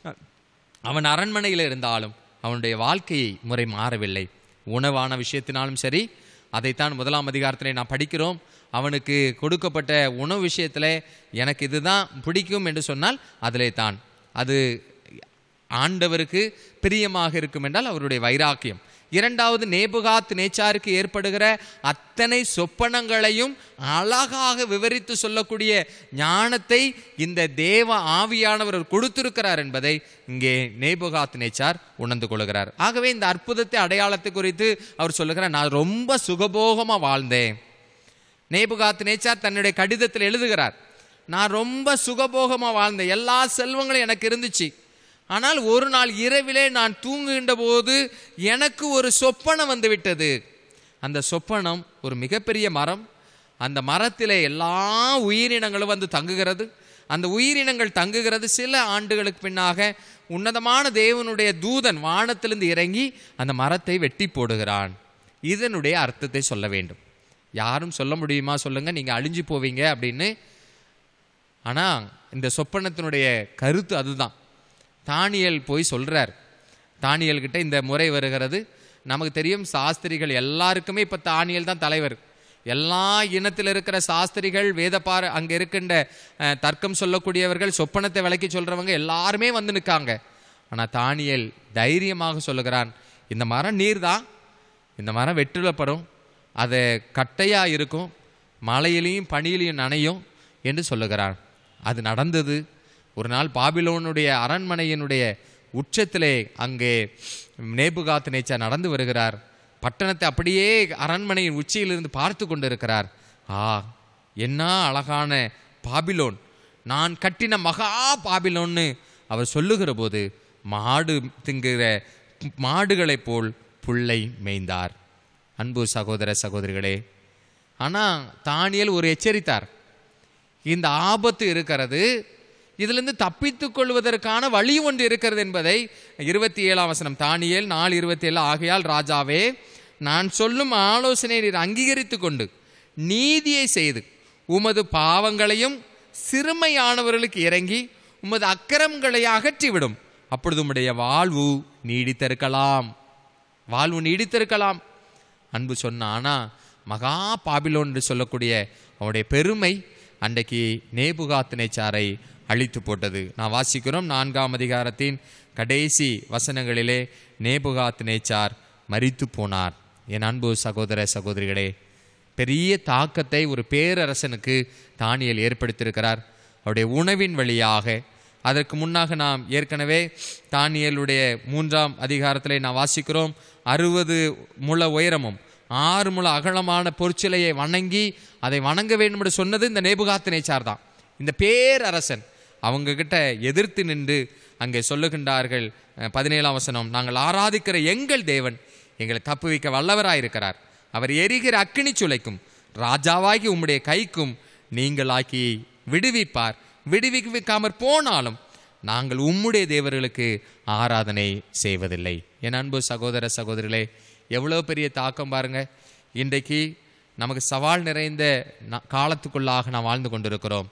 அவன் அரண்மனையில் இருந்தாலும் அவனுடைய வாழ்க்கையை முறை மாறவில்லை உணவான விஷயத்தினாலும் சரி அதைத்தான் முதலாம் அதிகாரத்திலே நான் படிக்கிறோம் அவனுக்கு கொடுக்கப்பட்ட உணவு விஷயத்தில் எனக்கு இதுதான் பிடிக்கும் என்று சொன்னால் அதிலே தான் அது ஆண்டவருக்கு பிரியமாக இருக்கும் என்றால் அவருடைய வைராக்கியம் இரண்டாவது நேபுகாத் நேச்சாருக்கு ஏற்படுகிற அத்தனை சொப்பனங்களையும் அழகாக விவரித்து சொல்லக்கூடிய ஞானத்தை இந்த தேவ ஆவியானவர் கொடுத்திருக்கிறார் என்பதை இங்கே நேபுகாத் நேச்சார் உணர்ந்து கொள்கிறார் ஆகவே இந்த அற்புதத்தை அடையாளத்தை குறித்து அவர் சொல்லுகிறார் நான் ரொம்ப சுகபோகமா வாழ்ந்தேன் நேபுகாத் நேச்சார் தன்னுடைய கடிதத்தில் எழுதுகிறார் நான் ரொம்ப சுகபோகமா வாழ்ந்தேன் எல்லா செல்வங்களும் எனக்கு இருந்துச்சு ஆனால் ஒரு நாள் இரவிலே நான் தூங்குகின்ற போது எனக்கு ஒரு சொப்பனம் வந்து விட்டது அந்த சொப்பனம் ஒரு மிகப்பெரிய மரம் அந்த மரத்திலே எல்லா உயிரினங்களும் வந்து தங்குகிறது அந்த உயிரினங்கள் தங்குகிறது சில ஆண்டுகளுக்கு பின்னாக உன்னதமான தேவனுடைய தூதன் வானத்திலிருந்து இறங்கி அந்த மரத்தை வெட்டி போடுகிறான் இதனுடைய அர்த்தத்தை சொல்ல வேண்டும் யாரும் சொல்ல முடியுமா சொல்லுங்க நீங்க அழிஞ்சு போவீங்க அப்படின்னு ஆனா இந்த சொப்பனத்தினுடைய கருத்து அதுதான் தானியல் போய் சொல்றார் தானியல் கிட்ட இந்த முறை வருகிறது நமக்கு தெரியும் சாஸ்திரிகள் எல்லாருக்குமே இப்ப தானியல் தான் தலைவர் எல்லா இனத்தில் இருக்கிற சாஸ்திரிகள் வேதப்பார அங்க இருக்கின்ற அஹ், தர்க்கம் சொல்லக்கூடியவர்கள் சொப்பனத்தை விளக்கி சொல்றவங்க எல்லாருமே வந்து நிற்காங்க ஆனா தானியல் தைரியமாக சொல்லுகிறான் இந்த மரம் நீர் தான் இந்த மரம் வெற்றிலப்படும் அது கட்டையா இருக்கும் மழையிலையும் பனியிலையும் நனையும் என்று சொல்லுகிறான் அது நடந்தது ஒரு நாள் பாபிலோனுடைய அரண்மனையினுடைய உச்சத்திலே அங்கே நேபுகாத் நேச்சர் நடந்து வருகிறார் பட்டணத்தை அப்படியே அரண்மனையின் உச்சியிலிருந்து பார்த்து கொண்டிருக்கிறார் ஆ என்ன அழகான பாபிலோன் நான் கட்டின மகா பாபிலோன்னு அவர் சொல்லுகிற போது மாடு திங்குகிற மாடுகளைப் போல் புல்லை மேய்ந்தார் அன்பு சகோதர சகோதரிகளே ஆனா தானியல் ஒரு எச்சரித்தார் இந்த ஆபத்து இருக்கிறது இதிலிருந்து தப்பித்துக் கொள்வதற்கான வழி ஒன்று இருக்கிறது என்பதை இருபத்தி ஏழாம் வசனம் தானியேல் நாலு இருபத்தி ஏழு ஆகையால் ராஜாவே நான் சொல்லும் ஆலோசனை நீர் அங்கீகரித்துக் கொண்டு நீதியை செய்து உமது பாவங்களையும் சிறுமையானவர்களுக்கு இறங்கி உமது அக்கிரமங்களை அகற்றிவிடும் அப்பொழுது உம்முடைய வாழ்வு நீடித்திருக்கலாம் வாழ்வு நீடித்திருக்கலாம் அன்பு சொன்ன ஆனா மகா பாபிலோன் என்று சொல்லக்கூடிய அவனுடைய பெருமை அன்றைக்கு நேபுகாத் நேச்சாரை அழித்து போட்டது நான் வாசிக்கிறோம் நான்காம் அதிகாரத்தின் கடைசி வசனங்களிலே நேபுகாத் நேச்சார் மரித்து போனார் என் அன்பு சகோதர சகோதரிகளே பெரிய தாக்கத்தை ஒரு பேரரசனுக்கு தானியல் ஏற்படுத்தியிருக்கிறார் அவருடைய உணவின் வழியாக அதற்கு முன்னாக நாம் ஏற்கனவே தானியலுடைய மூன்றாம் அதிகாரத்திலே நாம் வாசிக்கிறோம் அறுபது முழ உயரமும் ஆறு முழ அகலமான பொற்சிலையை வணங்கி அதை வணங்க வேண்டும் என்று சொன்னது இந்த நேபுகாத்து நேச்சார் தான் இந்த பேரரசன் அவங்க கிட்ட எதிர்த்து நின்று அங்கே சொல்லுகின்றார்கள் அஹ், பதினேழாம் வசனம் நாங்கள் ஆராதிக்கிற எங்கள் தேவன் எங்களை தப்புவிக்க வல்லவராயிருக்கிறார் அவர் எரிகிற அக்கினி சுளைக்கும் ராஜாவாகி உம்முடைய கைக்கும் நீங்களாக்கி விடுவிப்பார் விடுவிக்காமற் போனாலும் நாங்கள் உம்முடைய தேவர்களுக்கு ஆராதனை செய்வதில்லை என் அன்பு சகோதர சகோதரிகளே எவ்வளோ பெரிய தாக்கம் பாருங்க இன்றைக்கு நமக்கு சவால் நிறைந்த நா- காலத்துக்குள்ளாக நாம் வாழ்ந்து கொண்டிருக்கிறோம்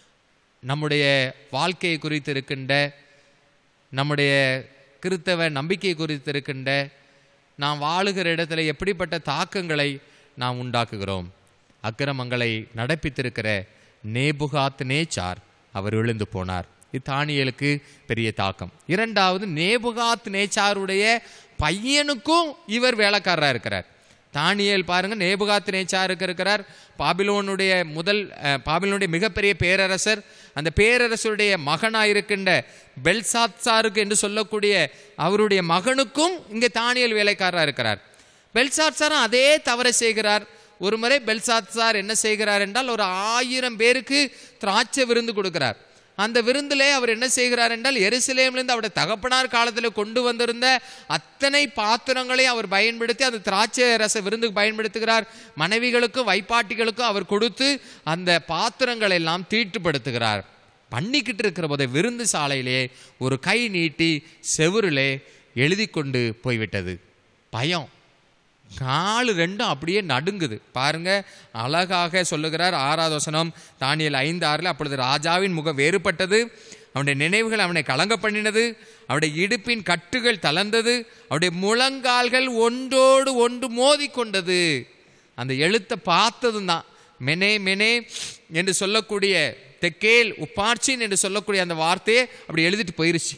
நம்முடைய வாழ்க்கையை குறித்து இருக்கின்ற நம்முடைய கிறித்தவ நம்பிக்கை குறித்து இருக்கின்ற நாம் வாழுகிற இடத்துல எப்படிப்பட்ட தாக்கங்களை நாம் உண்டாக்குகிறோம் அக்கிரமங்களை நடப்பித்திருக்கிற நேபுகாத் நேச்சார் அவர் விழுந்து போனார் இத்தானியலுக்கு பெரிய தாக்கம் இரண்டாவது நேபுகாத் நேச்சாருடைய பையனுக்கும் இவர் வேலைக்காரராக இருக்கிறார் தானியேல் பாருங்க நேபுகாத் நேச்சாருக்கு இருக்கிறார் பாபிலோனுடைய முதல் அஹ், பாபிலோனுடைய மிகப்பெரிய பேரரசர் அந்த பேரரசருடைய மகனாயிருக்கின்ற பெல்சாத்சாருக்கு என்று சொல்லக்கூடிய அவருடைய மகனுக்கும் இங்கே தானியல் வேலைக்காரராக இருக்கிறார் பெல்சாத்சாரும் அதே தவறை செய்கிறார் ஒரு முறை பெல்சாத்சார் என்ன செய்கிறார் என்றால் ஒரு ஆயிரம் பேருக்கு திராட்சை விருந்து கொடுக்கிறார் அந்த விருந்திலே அவர் என்ன செய்கிறார் என்றால் எருசலேமிலிருந்து அவருடைய தகப்பனார் காலத்தில் கொண்டு வந்திருந்த அத்தனை பாத்திரங்களை அவர் பயன்படுத்தி அந்த திராட்சை ரச விருந்துக்கு பயன்படுத்துகிறார் மனைவிகளுக்கும் வைப்பாட்டிகளுக்கும் அவர் கொடுத்து அந்த பாத்திரங்களை எல்லாம் தீட்டுப்படுத்துகிறார் பண்ணிக்கிட்டு இருக்கிற போதே விருந்து சாலையிலே ஒரு கை நீட்டி செவுரிலே எழுதி கொண்டு போய்விட்டது பயம் காலு ரெண்டும் அப்படியே நடுங்குது பாருங்க அழகாக சொல்லுகிறார் ஆறாவது வசனம் தானியல் ஐந்து ஆறில் அப்பொழுது ராஜாவின் முகம் வேறுபட்டது அவனுடைய நினைவுகள் அவனை கலங்க பண்ணினது அவருடைய இடுப்பின் கட்டுகள் தளர்ந்தது அவருடைய முழங்கால்கள் ஒன்றோடு ஒன்று மோதிக்கொண்டது அந்த எழுத்தை பார்த்ததும் தான் மெனே மெனே என்று சொல்லக்கூடிய தெக்கேல் உப்பார்ச்சின் என்று சொல்லக்கூடிய அந்த வார்த்தையை அப்படி எழுதிட்டு போயிருச்சு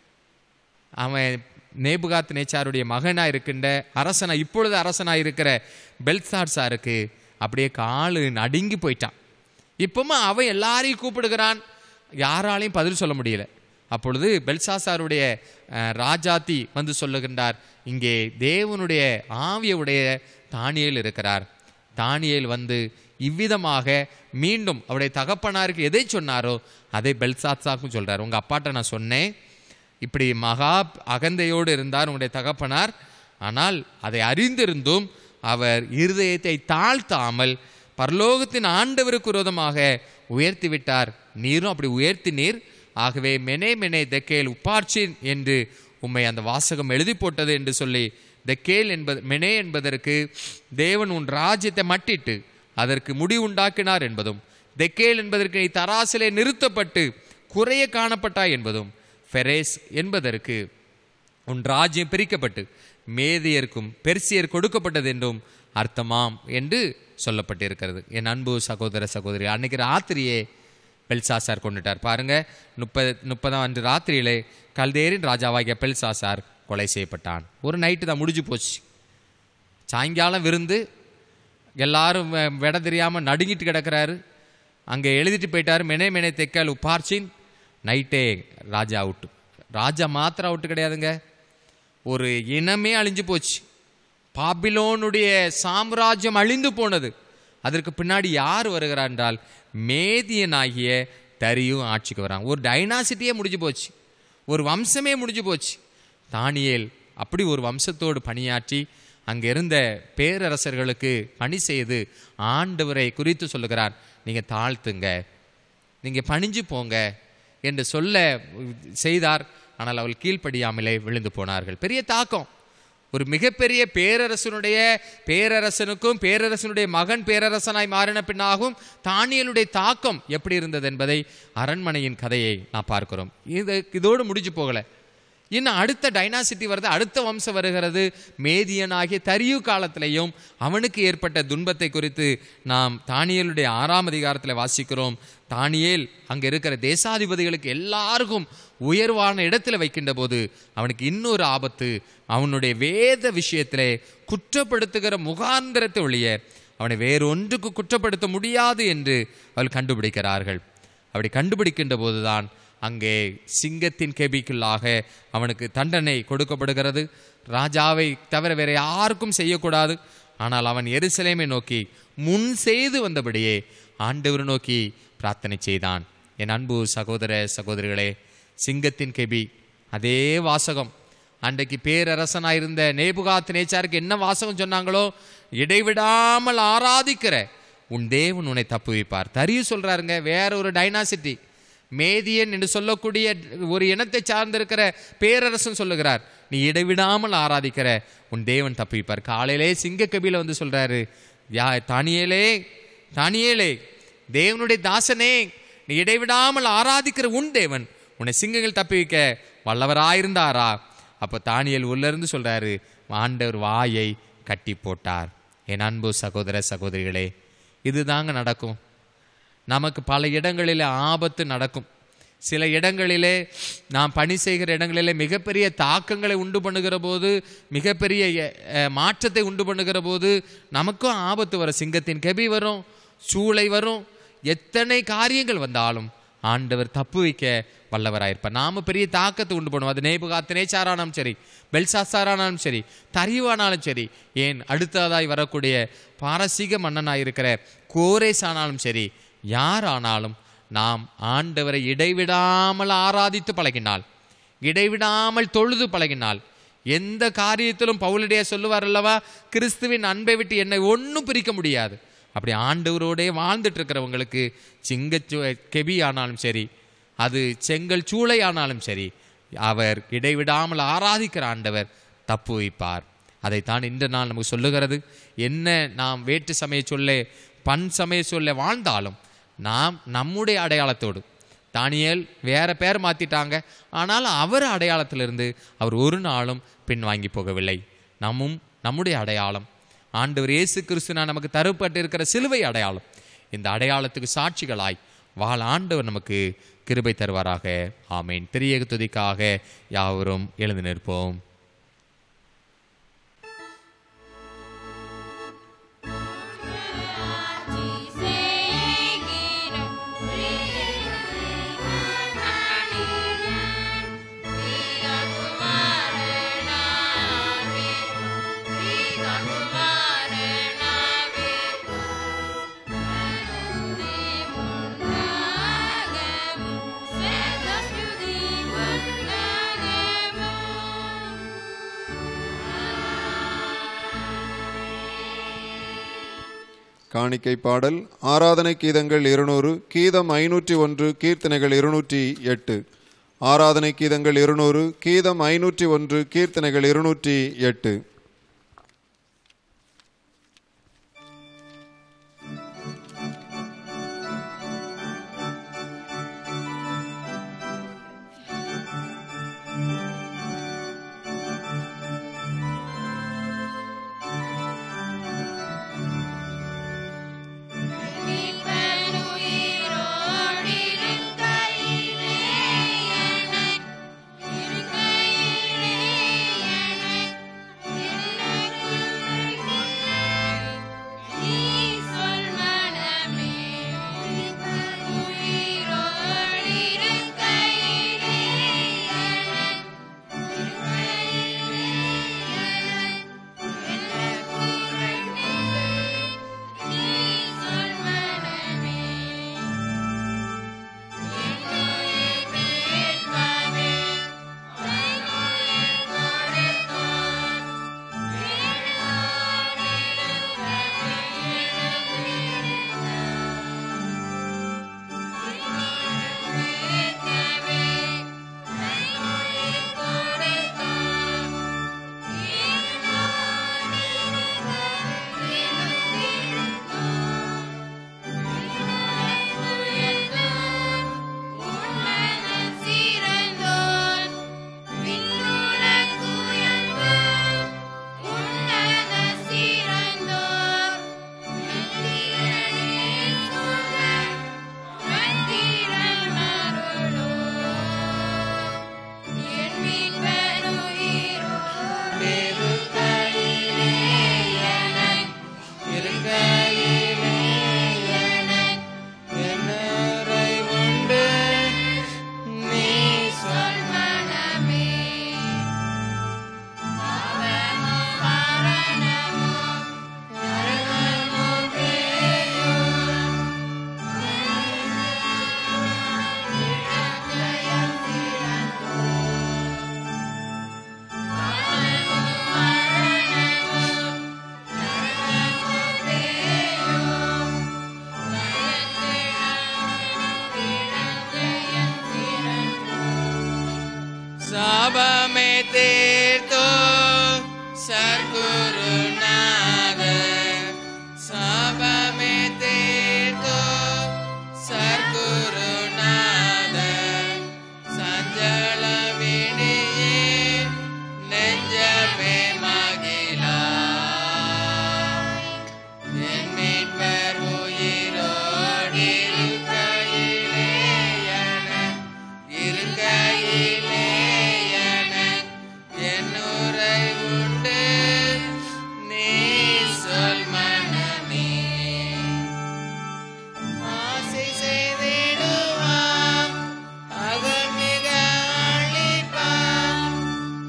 அவன் நேபுகாத் நேச்சாருடைய மகனாக இருக்கின்ற அரசனா இப்பொழுது அரசனாக இருக்கிற பெல்சார் சாருக்கு அப்படியே காலு நடுங்கி போயிட்டான் இப்பவும் அவன் எல்லாரையும் கூப்பிடுகிறான் யாராலையும் பதில் சொல்ல முடியல அப்பொழுது பெல்சாசாருடைய அஹ், ராஜாத்தி வந்து சொல்லுகின்றார் இங்கே தேவனுடைய ஆவியுடைய தானியேல் இருக்கிறார் தானியேல் வந்து இவ்விதமாக மீண்டும் அவருடைய தகப்பனாருக்கு எதை சொன்னாரோ அதை பெல்சாத்சாக்கும் சொல்றார் உங்க அப்பாட்ட நான் சொன்னேன் இப்படி மகா அகந்தையோடு இருந்தார் உங்களுடைய தகப்பனார் ஆனால் அதை அறிந்திருந்தும் அவர் இருதயத்தை தாழ்த்தாமல் பரலோகத்தின் ஆண்டவருக்கு விரோதமாக உயர்த்தி விட்டார் நீரும் அப்படி உயர்த்தி நீர் ஆகவே மெனே மெனே தெக்கேல் உப்பார்ச்சின் என்று உம்மை அந்த வாசகம் எழுதி போட்டது என்று சொல்லி தெக்கேல் என்பது மெனே என்பதற்கு தேவன் உன் ராஜ்யத்தை மட்டிட்டு அதற்கு முடி உண்டாக்கினார் என்பதும் தெக்கேல் என்பதற்கு நீ தராசிலே நிறுத்தப்பட்டு குறைய காணப்பட்டாய் என்பதும் ஃபெரேஸ் என்பதற்கு உன் ராஜ்யம் பிரிக்கப்பட்டு மேதியருக்கும் பெர்சியர் கொடுக்கப்பட்டது என்றும் அர்த்தமாம் என்று சொல்லப்பட்டிருக்கிறது என் அன்பு சகோதர சகோதரி அன்னைக்கு ராத்திரியே பெல்சாசார் கொண்டுட்டார் பாருங்க முப்பது முப்பதாம் அன்று ராத்திரியிலே கல்தேரின் ராஜாவாகிய பெல்சாசார் கொலை செய்யப்பட்டான் ஒரு நைட்டு தான் முடிஞ்சு போச்சு சாயங்காலம் விருந்து எல்லாரும் வெ- விட தெரியாமல் நடுங்கிட்டு கிடக்கிறாரு அங்கே எழுதிட்டு போயிட்டாரு மெனே மெனே தெக்கல் உப்பார்ச்சின் நைட்டே ராஜா அவுட்டு ராஜா மாத்திரம் அவுட்டு கிடையாதுங்க ஒரு இனமே அழிஞ்சு போச்சு பாபிலோனுடைய சாம்ராஜ்யம் அழிந்து போனது அதற்கு பின்னாடி யார் வருகிறார் என்றால் மேதியனாகிய தரியும் ஆட்சிக்கு வரான் ஒரு டைனாசிட்டியே முடிஞ்சு போச்சு ஒரு வம்சமே முடிஞ்சு போச்சு தானியேல் அப்படி ஒரு வம்சத்தோடு பணியாற்றி அங்கே இருந்த பேரரசர்களுக்கு பணி செய்து ஆண்டவரை குறித்து சொல்லுகிறார் நீங்கள் தாழ்த்துங்க நீங்கள் பணிஞ்சு போங்க என்று சொல்ல செய்தார் ஆனால் அவள் கீழ்ப்படியாமலே விழுந்து போனார்கள் பெரிய தாக்கம் ஒரு மிகப்பெரிய பேரரசனுடைய பேரரசனுக்கும் பேரரசனுடைய மகன் பேரரசனாய் மாறின பின்னாகும் தானியலுடைய தாக்கம் எப்படி இருந்தது என்பதை அரண்மனையின் கதையை நான் பார்க்கிறோம் இது இதோடு முடிஞ்சு போகல இன்னும் அடுத்த டைனாசிட்டி வருது அடுத்த வம்சம் வருகிறது மேதியனாகிய தரியு காலத்திலையும் அவனுக்கு ஏற்பட்ட துன்பத்தை குறித்து நாம் தானியேலுடைய ஆறாம் அதிகாரத்தில் வாசிக்கிறோம் தானியேல் அங்கே இருக்கிற தேசாதிபதிகளுக்கு எல்லாருக்கும் உயர்வான இடத்துல வைக்கின்ற போது அவனுக்கு இன்னொரு ஆபத்து அவனுடைய வேத விஷயத்திலே குற்றப்படுத்துகிற முகாந்திரத்தை ஒழிய அவனை வேறொன்றுக்கு குற்றப்படுத்த முடியாது என்று அவள் கண்டுபிடிக்கிறார்கள் அப்படி கண்டுபிடிக்கின்ற போதுதான் அங்கே சிங்கத்தின் கெபிக்குள்ளாக அவனுக்கு தண்டனை கொடுக்கப்படுகிறது ராஜாவை தவிர வேற யாருக்கும் செய்யக்கூடாது ஆனால் அவன் எருசலேமை நோக்கி முன் செய்து வந்தபடியே ஆண்டவர் நோக்கி பிரார்த்தனை செய்தான் என் அன்பு சகோதர சகோதரிகளே சிங்கத்தின் கெபி அதே வாசகம் அன்றைக்கு பேரரசனாயிருந்த நேபுகாத் நேச்சாருக்கு என்ன வாசகம் சொன்னாங்களோ இடைவிடாமல் ஆராதிக்கிற உன் தேவன் உன்னை தப்பு வைப்பார் தரிய சொல்றாருங்க வேற ஒரு டைனாசிட்டி மேதியன் என்று சொல்லக்கூடிய ஒரு இனத்தை சார்ந்திருக்கிற பேரரசன் சொல்லுகிறார் நீ இடைவிடாமல் ஆராதிக்கிற உன் தேவன் தப்பிப்பார் காலையிலே சிங்க கபில வந்து சொல்றாரு யா தானியேலே தானியேலே தேவனுடைய தாசனே நீ இடைவிடாமல் ஆராதிக்கிற உன் தேவன் உன்னை சிங்கங்கள் தப்பி வைக்க வல்லவராயிருந்தாரா அப்போ தானியல் உள்ள இருந்து சொல்றாரு ஆண்டவர் வாயை கட்டி போட்டார் என் அன்பு சகோதர சகோதரிகளே இதுதாங்க நடக்கும் நமக்கு பல இடங்களிலே ஆபத்து நடக்கும் சில இடங்களிலே நாம் பணி செய்கிற இடங்களிலே மிகப்பெரிய தாக்கங்களை உண்டு பண்ணுகிற போது மிகப்பெரிய அஹ், மாற்றத்தை உண்டு பண்ணுகிற போது நமக்கும் ஆபத்து வரும் சிங்கத்தின் கெபி வரும் சூளை வரும் எத்தனை காரியங்கள் வந்தாலும் ஆண்டவர் தப்பு வைக்க வல்லவராயிருப்பார் நாம பெரிய தாக்கத்தை உண்டு பண்ணுவோம் அது நேபுகாத்து நேச்சாரானாலும் சரி பெல்சாசாரானாலும் சரி தரிவானாலும் சரி ஏன் அடுத்ததாய் வரக்கூடிய பாரசீக மன்னனாய் இருக்கிற கோரேஸ் ஆனாலும் சரி யார் ஆனாலும் நாம் ஆண்டவரை இடைவிடாமல் ஆராதித்து பழகினால் இடைவிடாமல் தொழுது பழகினால் எந்த காரியத்திலும் பவுலடைய சொல்லுவார் அல்லவா கிறிஸ்துவின் அன்பை விட்டு என்னை ஒன்றும் பிரிக்க முடியாது அப்படி ஆண்டவரோடே வாழ்ந்துட்டு இருக்கிறவங்களுக்கு சிங்க கெபி ஆனாலும் சரி அது செங்கல் சூளை ஆனாலும் சரி அவர் இடைவிடாமல் ஆராதிக்கிற ஆண்டவர் தப்பு வைப்பார் அதைத்தான் இந்த நாள் நமக்கு சொல்லுகிறது என்ன நாம் வேற்று சமய சொல்ல பண் சமய சொல்ல வாழ்ந்தாலும் நாம் நம்முடைய அடையாளத்தோடு தானியேல் வேற பேர் மாத்திட்டாங்க ஆனால் அவர் அடையாளத்திலிருந்து அவர் ஒரு நாளும் பின் வாங்கி போகவில்லை நம்மும் நம்முடைய அடையாளம் ஆண்டவர் இயேசு கிறிஸ்துனா நமக்கு தரப்பட்டிருக்கிற சிலுவை அடையாளம் இந்த அடையாளத்துக்கு சாட்சிகளாய் வாழ ஆண்டவர் நமக்கு கிருபை தருவாராக ஆமேன் திரிய துதிக்காக யாவரும் எழுந்து நிற்போம் காணிக்கை பாடல் ஆராதனை கீதங்கள் இருநூறு கீதம் ஐநூற்றி ஒன்று கீர்த்தனைகள் இருநூற்றி எட்டு ஆராதனை கீதங்கள் இருநூறு கீதம் ஐநூற்றி ஒன்று கீர்த்தனைகள் இருநூற்றி எட்டு சாபமே தீர்த்தோ சர்க்குருநாத சாபமே தீர்த்தோ சர்க்குருநாத சஞ்சல விணியே நெஞ்சமே மகிழா என் மீட்பர் உயிரோடு இருக்கையிலே எனக்கு இருக்கையிலே எனக்கு என் உரை உண்டு நீ சொல் மனமே ஆசை செய்திடுவான் அகமிக அழிப்பான்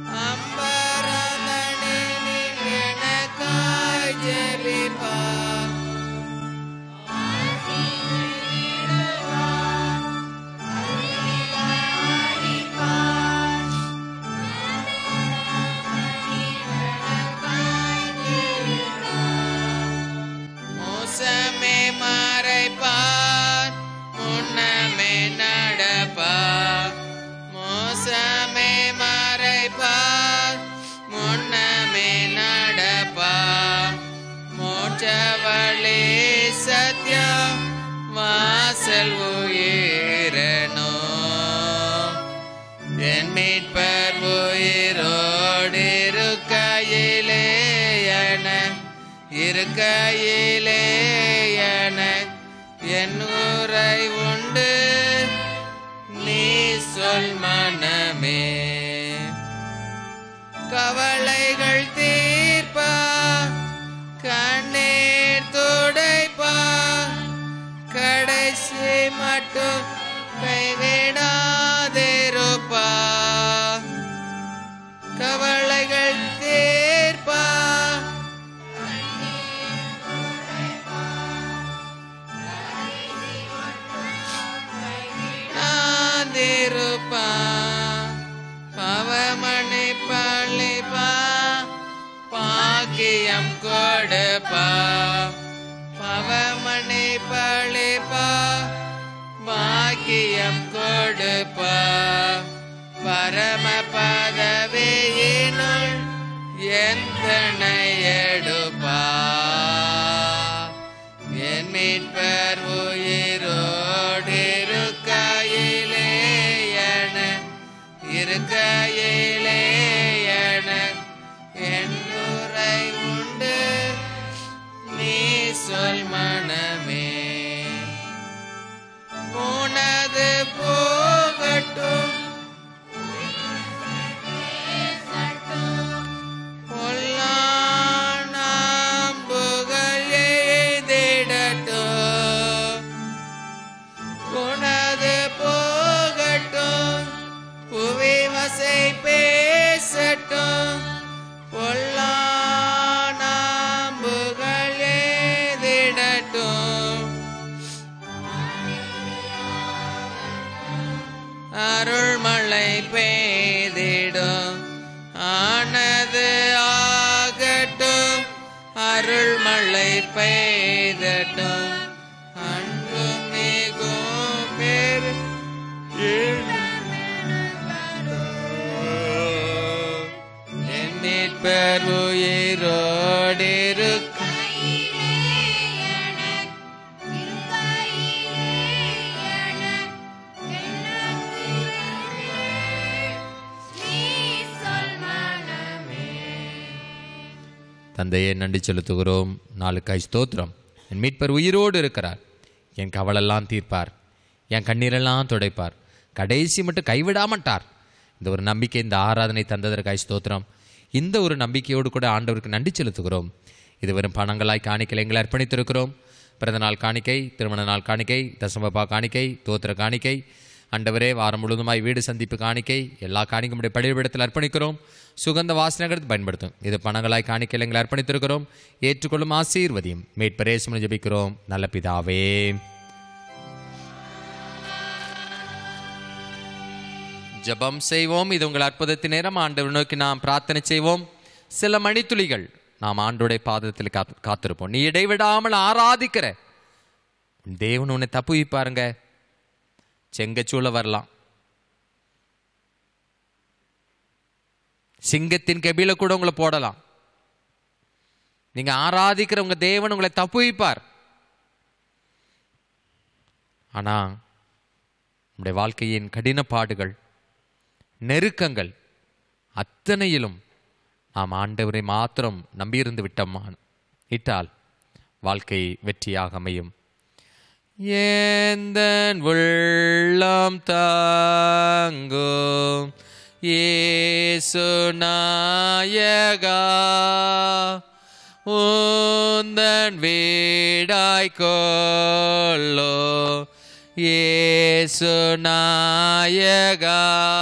அம்பரதனில் எனக்காய் ஜெபிப்பான் மோசமே மறைப்பார் முன்னமே நடப்பார் மோசமே மறைப்பார் முன்னமே நடப்பார் மோட்சவழி சத்யம் வாசல் உயிரனோ என் மீட்பர் உயிரோடு இருக்கையிலே என இருக்கையிலே என என் உரை உண்டு நீ சொல் மனமே கவலைகள் தீர்ப்பா கண்ணீர் துடைப்பா கடைசி மட்டும் கைவிடாதிருப்பா கவலைகள் தீர்ப்பா நாதிருப்பா பவமணி பள்ளிப்பா பாக்கியம் கொடுப்பா பவமணி பள்ளிப்பா பாக்கியம் கொடுப்பா எந்தனை எடுப்பா என் மீட்பர் உயிரோடு இருக்கையிலே என இருக்கையிலே என என் உரை உண்டு நீ சொல் மனமே உனது போகட்டும் பொல்லானாம்புகள் எய்திடட்டும். உனது போகட்டும் புவி வசை பேசட்டும் பொல்லானாம்புகள் எய்திடட்டும் அருள்மழை பெய்திடும் ஆனது ஆகட்டும் அருள்மழை பெய்தட்டும் அன்பு மிகும் பேர் என் மீட்பர் உயிரோடு இருக்க தந்தையே நன்றி செலுத்துகிறோம் நாளுக்காய் ஸ்தோத்திரம் என் மீட்பர் உயிரோடு இருக்கிறார் என் கவலெல்லாம் தீர்ப்பார் என் கண்ணீரெல்லாம் துடைப்பார் கடைசி மட்டும் கைவிடாமட்டார் இந்த ஒரு நம்பிக்கை இந்த ஆராதனை தந்ததற்காய் ஸ்தோத்திரம் இந்த ஒரு நம்பிக்கையோடு கூட ஆண்டவருக்கு நன்றி செலுத்துகிறோம் இது வெறும் பணங்களாய் காணிக்கை எங்களை அர்ப்பணித்திருக்கிறோம் பிறந்த நாள் காணிக்கை திருமண நாள் காணிக்கை தசமபா காணிக்கை தோத்திர காணிக்கை ஆண்டவரே வாரம் முழுவதுமாய் வீடு சந்திப்பு காணிக்கை எல்லா காணிக்கையுடைய பழிவிடத்தில் அர்ப்பணிக்கிறோம் சுகந்த வாசனைகளுக்கு பயன்படுத்தும் இது பணங்களாய் காணிக்கை எங்களை அர்ப்பணித்திருக்கிறோம் ஏற்றுக்கொள்ளும் ஆசீர்வதியும் மேற்பரேசம் ஜெபிக்கிறோம் நல்ல பிதாவே ஜெபம் செய்வோம் இது உங்கள் அற்புதத்தின் நேரம் ஆண்டவர் நோக்கி நாம் பிரார்த்தனை செய்வோம் சில மணித்துளிகள் நாம் ஆண்டோடைய பாதத்தில் காத்து காத்திருப்போம் நீ இடைவிடாமல் ஆராதிக்கிற உன் தேவன் உன்னை தப்புவிப்பாருங்க செங்கச்சூள வரலாம் சிங்கத்தின் கெபில கூட உங்களை போடலாம் நீங்க ஆராதிக்கிற உங்க தேவன் உங்களை தப்புவிப்பார் ஆனா நம்முடைய வாழ்க்கையின் கடின பாடுகள் நெருக்கங்கள் அத்தனையிலும் நாம் ஆண்டவரை மாத்திரம் நம்பியிருந்து விட்டோமா இட்டால் வாழ்க்கை வெற்றியாக அமையும் ஏந்தன் உள்ளம் தாங்கும் ஏசு நாயகா உந்தன் வீடாய் கொள்ளோ ஏசு நாயகா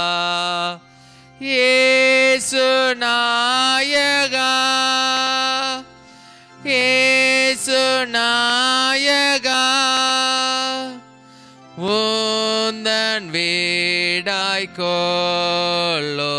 ஏசு நாயகா ஏசு நாயகா உந்தன் வீடாய் கொள்ளோ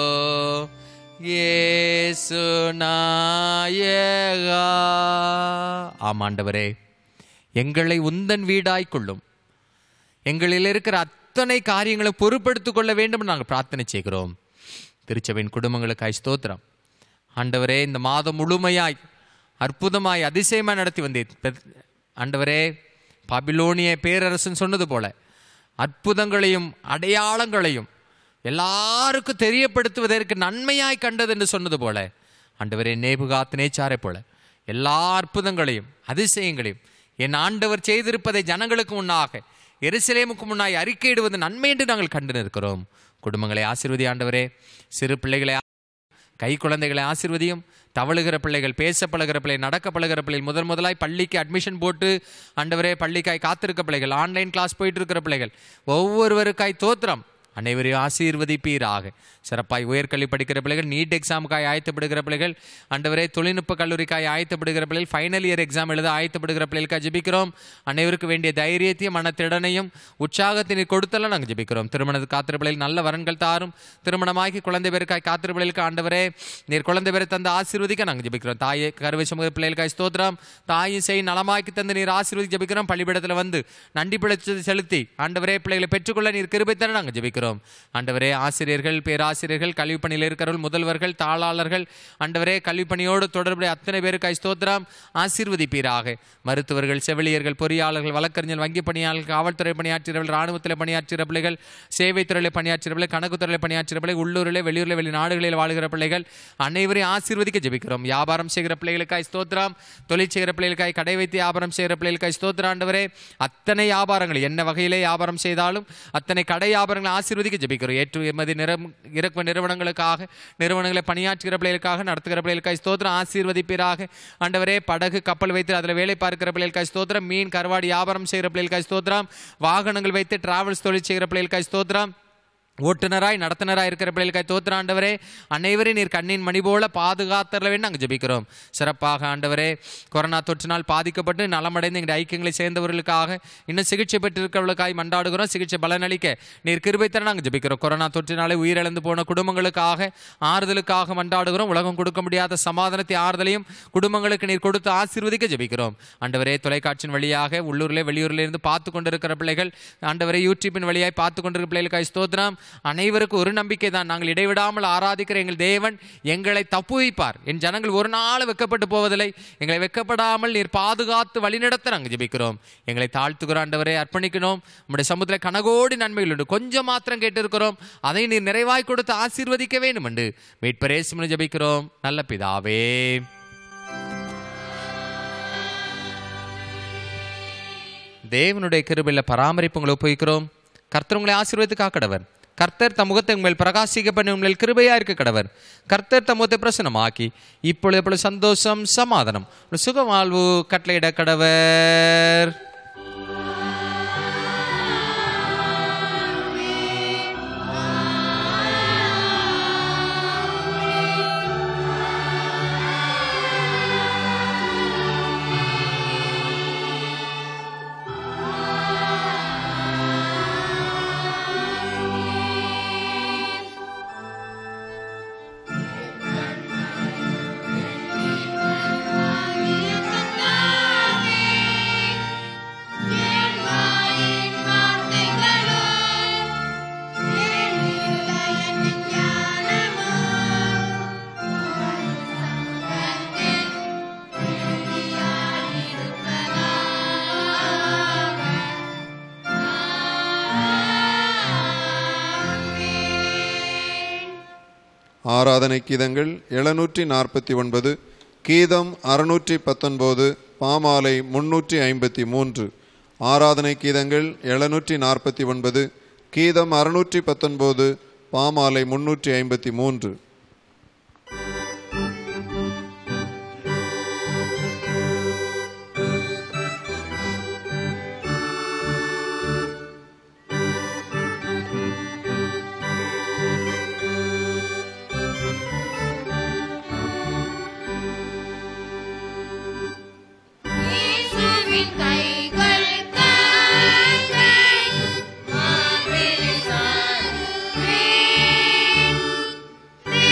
ஏசு நாயகா ஆமாண்டவரே எங்களை உந்தன் வீடாய் கொள்ளும் எங்களில் இருக்கிற அத்தனை காரியங்களை பொறுப்படுத்திக் கொள்ள வேண்டும் நாங்கள் பிரார்த்தனை செய்கிறோம் திருச்சபையின் குடும்பங்களுக்காய் ஸ்தோத்திரம் ஆண்டவரே இந்த மாதம் முழுமையாய் அற்புதமாய் அதிசயமாய் நடத்தி வந்தீர் பெ- ஆண்டவரே பாபிலோனிய பேரரசன் சொன்னது போல அற்புதங்களையும் அடையாளங்களையும் எல்லாருக்கும் தெரியப்படுத்துவதற்கு நன்மையாய் கண்டது என்று சொன்னது போல ஆண்டவரே நேபுகாத் நேச்சாரை போல எல்லா அற்புதங்களையும் அதிசயங்களையும் என் ஆண்டவர் செய்திருப்பதை ஜனங்களுக்கு முன்னாக எருசலேமுக்கு முன்னாய் அறிக்கையிடுவது நன்மை என்று நாங்கள் கண்டு நிற்கிறோம் குடும்பங்களை ஆசீர்வதி ஆண்டவரே சிறு பிள்ளைகளை கை குழந்தைகளை ஆசீர்வதியும் தவழுகிற பிள்ளைகள் பேச பழகிற பிள்ளை நடக்க பழகிற பிள்ளைகள் முதல் முதலாய் பள்ளிக்கு அட்மிஷன் போட்டு ஆண்டவரே பள்ளிக்காய் காத்திருக்க பிள்ளைகள் ஆன்லைன் கிளாஸ் போயிட்டு இருக்கிற பிள்ளைகள் ஒவ்வொருவருக்காய் தோத்திரம் அனைவரையும் ஆசீர்வதிப்பீராக சிறப்பாய் உயர்கல்வி படிக்கிற பிள்ளைகள் நீட் எக்ஸாமுக்காய் ஆயத்தப்படுகிற பிள்ளைகள் ஆண்டவரே தொழில்நுட்ப கல்லூரிக்காய் ஆயத்தப்படுகிற பிள்ளைகள் ஃபைனல் இயர் எக்ஸாம் எழுத ஆயத்தப்படுகிற பிள்ளைகளுக்காக ஜெபிக்கிறோம் அனைவருக்கு வேண்டிய தைரியத்தையும் மனத்திடனையும் உற்சாகத்தினை கொடுத்தலாம் நாங்கள் ஜெபிக்கிறோம் திருமணத்துக்கு காத்திர பிள்ளைகள் நல்ல வரன்கள் தாரும் திருமணமாகி குழந்தை பேருக்காய் காத்திர பிள்ளைகளுக்கு ஆண்டவரே நீர் குழந்தை பேரை தந்து ஆசீர்வதிக்க நாங்கள் ஜெபிக்கிறோம் தாயை கருவை சுமகிற பிள்ளைகளுக்காய் ஸ்தோத்திரம் தாயும் செய் நலமாக்கி தந்து நீர் ஆசீர்வதி ஜெபிக்கிறோம் பள்ளிப்படத்தில் வந்து நன்றி பிழைச்சது செலுத்தி ஆண்டவரே பிள்ளைகளை பெற்றுக்கொள்ள நீர் கிருபை தர நாங்கள் ஜெபிக்கிறோம் ஜெபிக்கிறோம் ஆண்டவரே ஆசிரியர்கள் பேராசிரியர்கள் கல்வி பணியில் இருக்கிறவர்கள் முதல்வர்கள் தாளாளர்கள் ஆண்டவரே கல்வி பணியோடு தொடர்புடைய அத்தனை பேருக்கு ஸ்தோத்திரம் ஆசீர்வதிப்பீராக மருத்துவர்கள் செவிலியர்கள் பொறியாளர்கள் வழக்கறிஞர் வங்கி பணியாளர்கள் காவல்துறை பணியாற்றுகிறவர்கள் ராணுவத்தில் பணியாற்றுகிற பிள்ளைகள் சேவைத்துறையில் பணியாற்றுகிற பிள்ளை கணக்குத்துறையில் பணியாற்றுகிற பிள்ளை உள்ளூரில் வெளியூரில் வெளிநாடுகளில் வாழ்கிற பிள்ளைகள் அனைவரையும் ஆசீர்வதிக்க ஜெபிக்கிறோம் வியாபாரம் செய்கிற பிள்ளைகளுக்காய் ஸ்தோத்திரம் தொழில் செய்கிற பிள்ளைகளுக்காய் கடை வைத்து வியாபாரம் செய்கிற பிள்ளைகளுக்காய் ஸ்தோத்திரம் ஆண்டவரே அத்தனை வியாபாரங்கள் என்ன வகையிலே வியாபாரம் செய்தாலும் அத்தனை கடை வியாபாரங்களை ஆசீர்வதிக்க ஜெபிக்கிறோம் ஏற்றுமதி நிறம் இறக்குமதி நிறுவனங்களுக்காக நிறுவனங்களை பணியாற்றுகிற பிள்ளைகளுக்காக நடத்துகிற பிள்ளைகளுக்காய் ஸ்தோத்திரம் ஆசீர்வதிப்பீராக ஆண்டவரே படகு கப்பல் வைத்து அதில் வேலை பார்க்கிற பிள்ளைகளுக்காய் ஸ்தோத்திரம் மீன் கருவாடி வியாபாரம் செய்கிற பிள்ளைகளுக்காய் ஸ்தோத்திரம் வாகனங்கள் வைத்து டிராவல்ஸ் தொழில் செய்கிற பிள்ளைகளுக்காய் ஸ்தோத்திரம் ஓட்டுநராய் நடத்துனராய் இருக்கிற பிள்ளைகளுக்காய் தோத்திர ஆண்டவரே அனைவரையும் நீர் கண்ணின் மணி போல பாதுகாத்தரல வேண்டும் நாங்கள் ஜெபிக்கிறோம் சிறப்பாக ஆண்டவரே கொரோனா தொற்றினால் பாதிக்கப்பட்டு நலமடைந்து எங்களுடைய ஐக்கியங்களை சேர்ந்தவர்களுக்காக இன்னும் சிகிச்சை பெற்றிருக்கிறவர்களுக்காய் மண்டாடுகிறோம் சிகிச்சை பலனளிக்க நீர் கிருபை தர நாங்கள் ஜெபிக்கிறோம் கொரோனா தொற்றினாலே உயிரிழந்து போன குடும்பங்களுக்காக ஆறுதலுக்காக மண்டாடுகிறோம் உலகம் கொடுக்க முடியாத சமாதானத்தை ஆறுதலையும் குடும்பங்களுக்கு நீர் கொடுத்து ஆசீர்வதிக்க ஜெபிக்கிறோம் ஆண்டவரே தொலைக்காட்சியின் வழியாக உள்ளூரிலே வெளியூரில் இருந்து பார்த்து கொண்டிருக்கிற பிள்ளைகள் ஆண்டவரே யூடியூபின் வழியாய் பார்த்து கொண்டிருக்கிற பிள்ளைகளுக்காய் ஸ்தோத்திரம் அனைவருக்கும் ஒரு நம்பிக்கை தான் நாங்கள் இடைவிடாமல் ஆராதிக்கிற எங்கள் தேவன் எங்களை தப்புவிப்பார் என் ஜனங்கள் ஒரு நாள் வெக்கப்பட்டு போவதில்லை எங்களை வெக்கப்படாமல் நீர் பாதுகாத்து வழிநடத்த நாங்கள் ஜெபிக்கிறோம் எங்களை தாழ்த்துகிற ஆண்டவரை அர்ப்பணிக்கணும் நம்முடைய சமுத்திர கனகோடி நன்மைகள் உண்டு கொஞ்சம் மாத்திரம் கேட்டிருக்கிறோம் அதை நீர் நிறைவாய் கொடுத்து ஆசீர்வதிக்க வேண்டும் என்று மீட்பரேசுமனு ஜெபிக்கிறோம் நல்ல பிதாவே தேவனுடைய கிருபையில் பராமரிப்பு உங்களை ஒப்புவிக்கிறோம் கர்த்தர் உங்களை ஆசீர்வதித்து காக்கடவர் கர்த்தர் தம் முகத்தை உங்கள் பிரகாசிக்க பண்ணி உங்கள் கிருபையா இருக்க கடவர் கர்த்தர் தம் முகத்தை பிரசனமாக்கி இப்பொழுது எப்பொழுது சந்தோஷம் சமாதானம் ஒரு சுகவாழ்வு கட்டளையிட கடவர் ஆராதனை கீதங்கள் எழுநூற்றி நாற்பத்தி ஒன்பது கீதம் அறுநூற்றி பத்தொன்பது பாமாலை முன்னூற்றி ஐம்பத்தி மூன்று ஆராதனை கீதங்கள் எழுநூற்றி நாற்பத்தி ஒன்பது கீதம் அறுநூற்றி பத்தொன்பது பாமாலை முன்னூற்றி ஐம்பத்தி மூன்று இயேசுவின் கைகள் காய்கள் மார்பில் சாருவேன்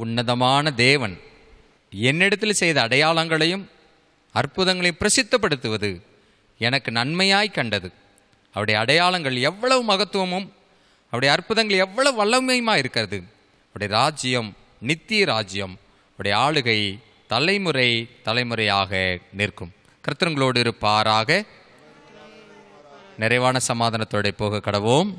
உன்னதமான தேவன் என்னிடத்தில் செய்த அடையாளங்களையும் அற்புதங்களையும் பிரசித்தப்படுத்துவது எனக்கு நன்மையாய் கண்டது அவருடைய அடையாளங்கள் எவ்வளவு மகத்துவமும் அவருடைய அற்புதங்கள் எவ்வளவு வல்லமையுமா இருக்கிறது அவருடைய ராஜ்யம் நித்திய ராஜ்யம் அவருடைய ஆளுகை தலைமுறை தலைமுறையாக நிற்கும் கர்த்தங்களோடு இருப்பாராக நிறைவான சமாதானத்தோட போக கடவோம்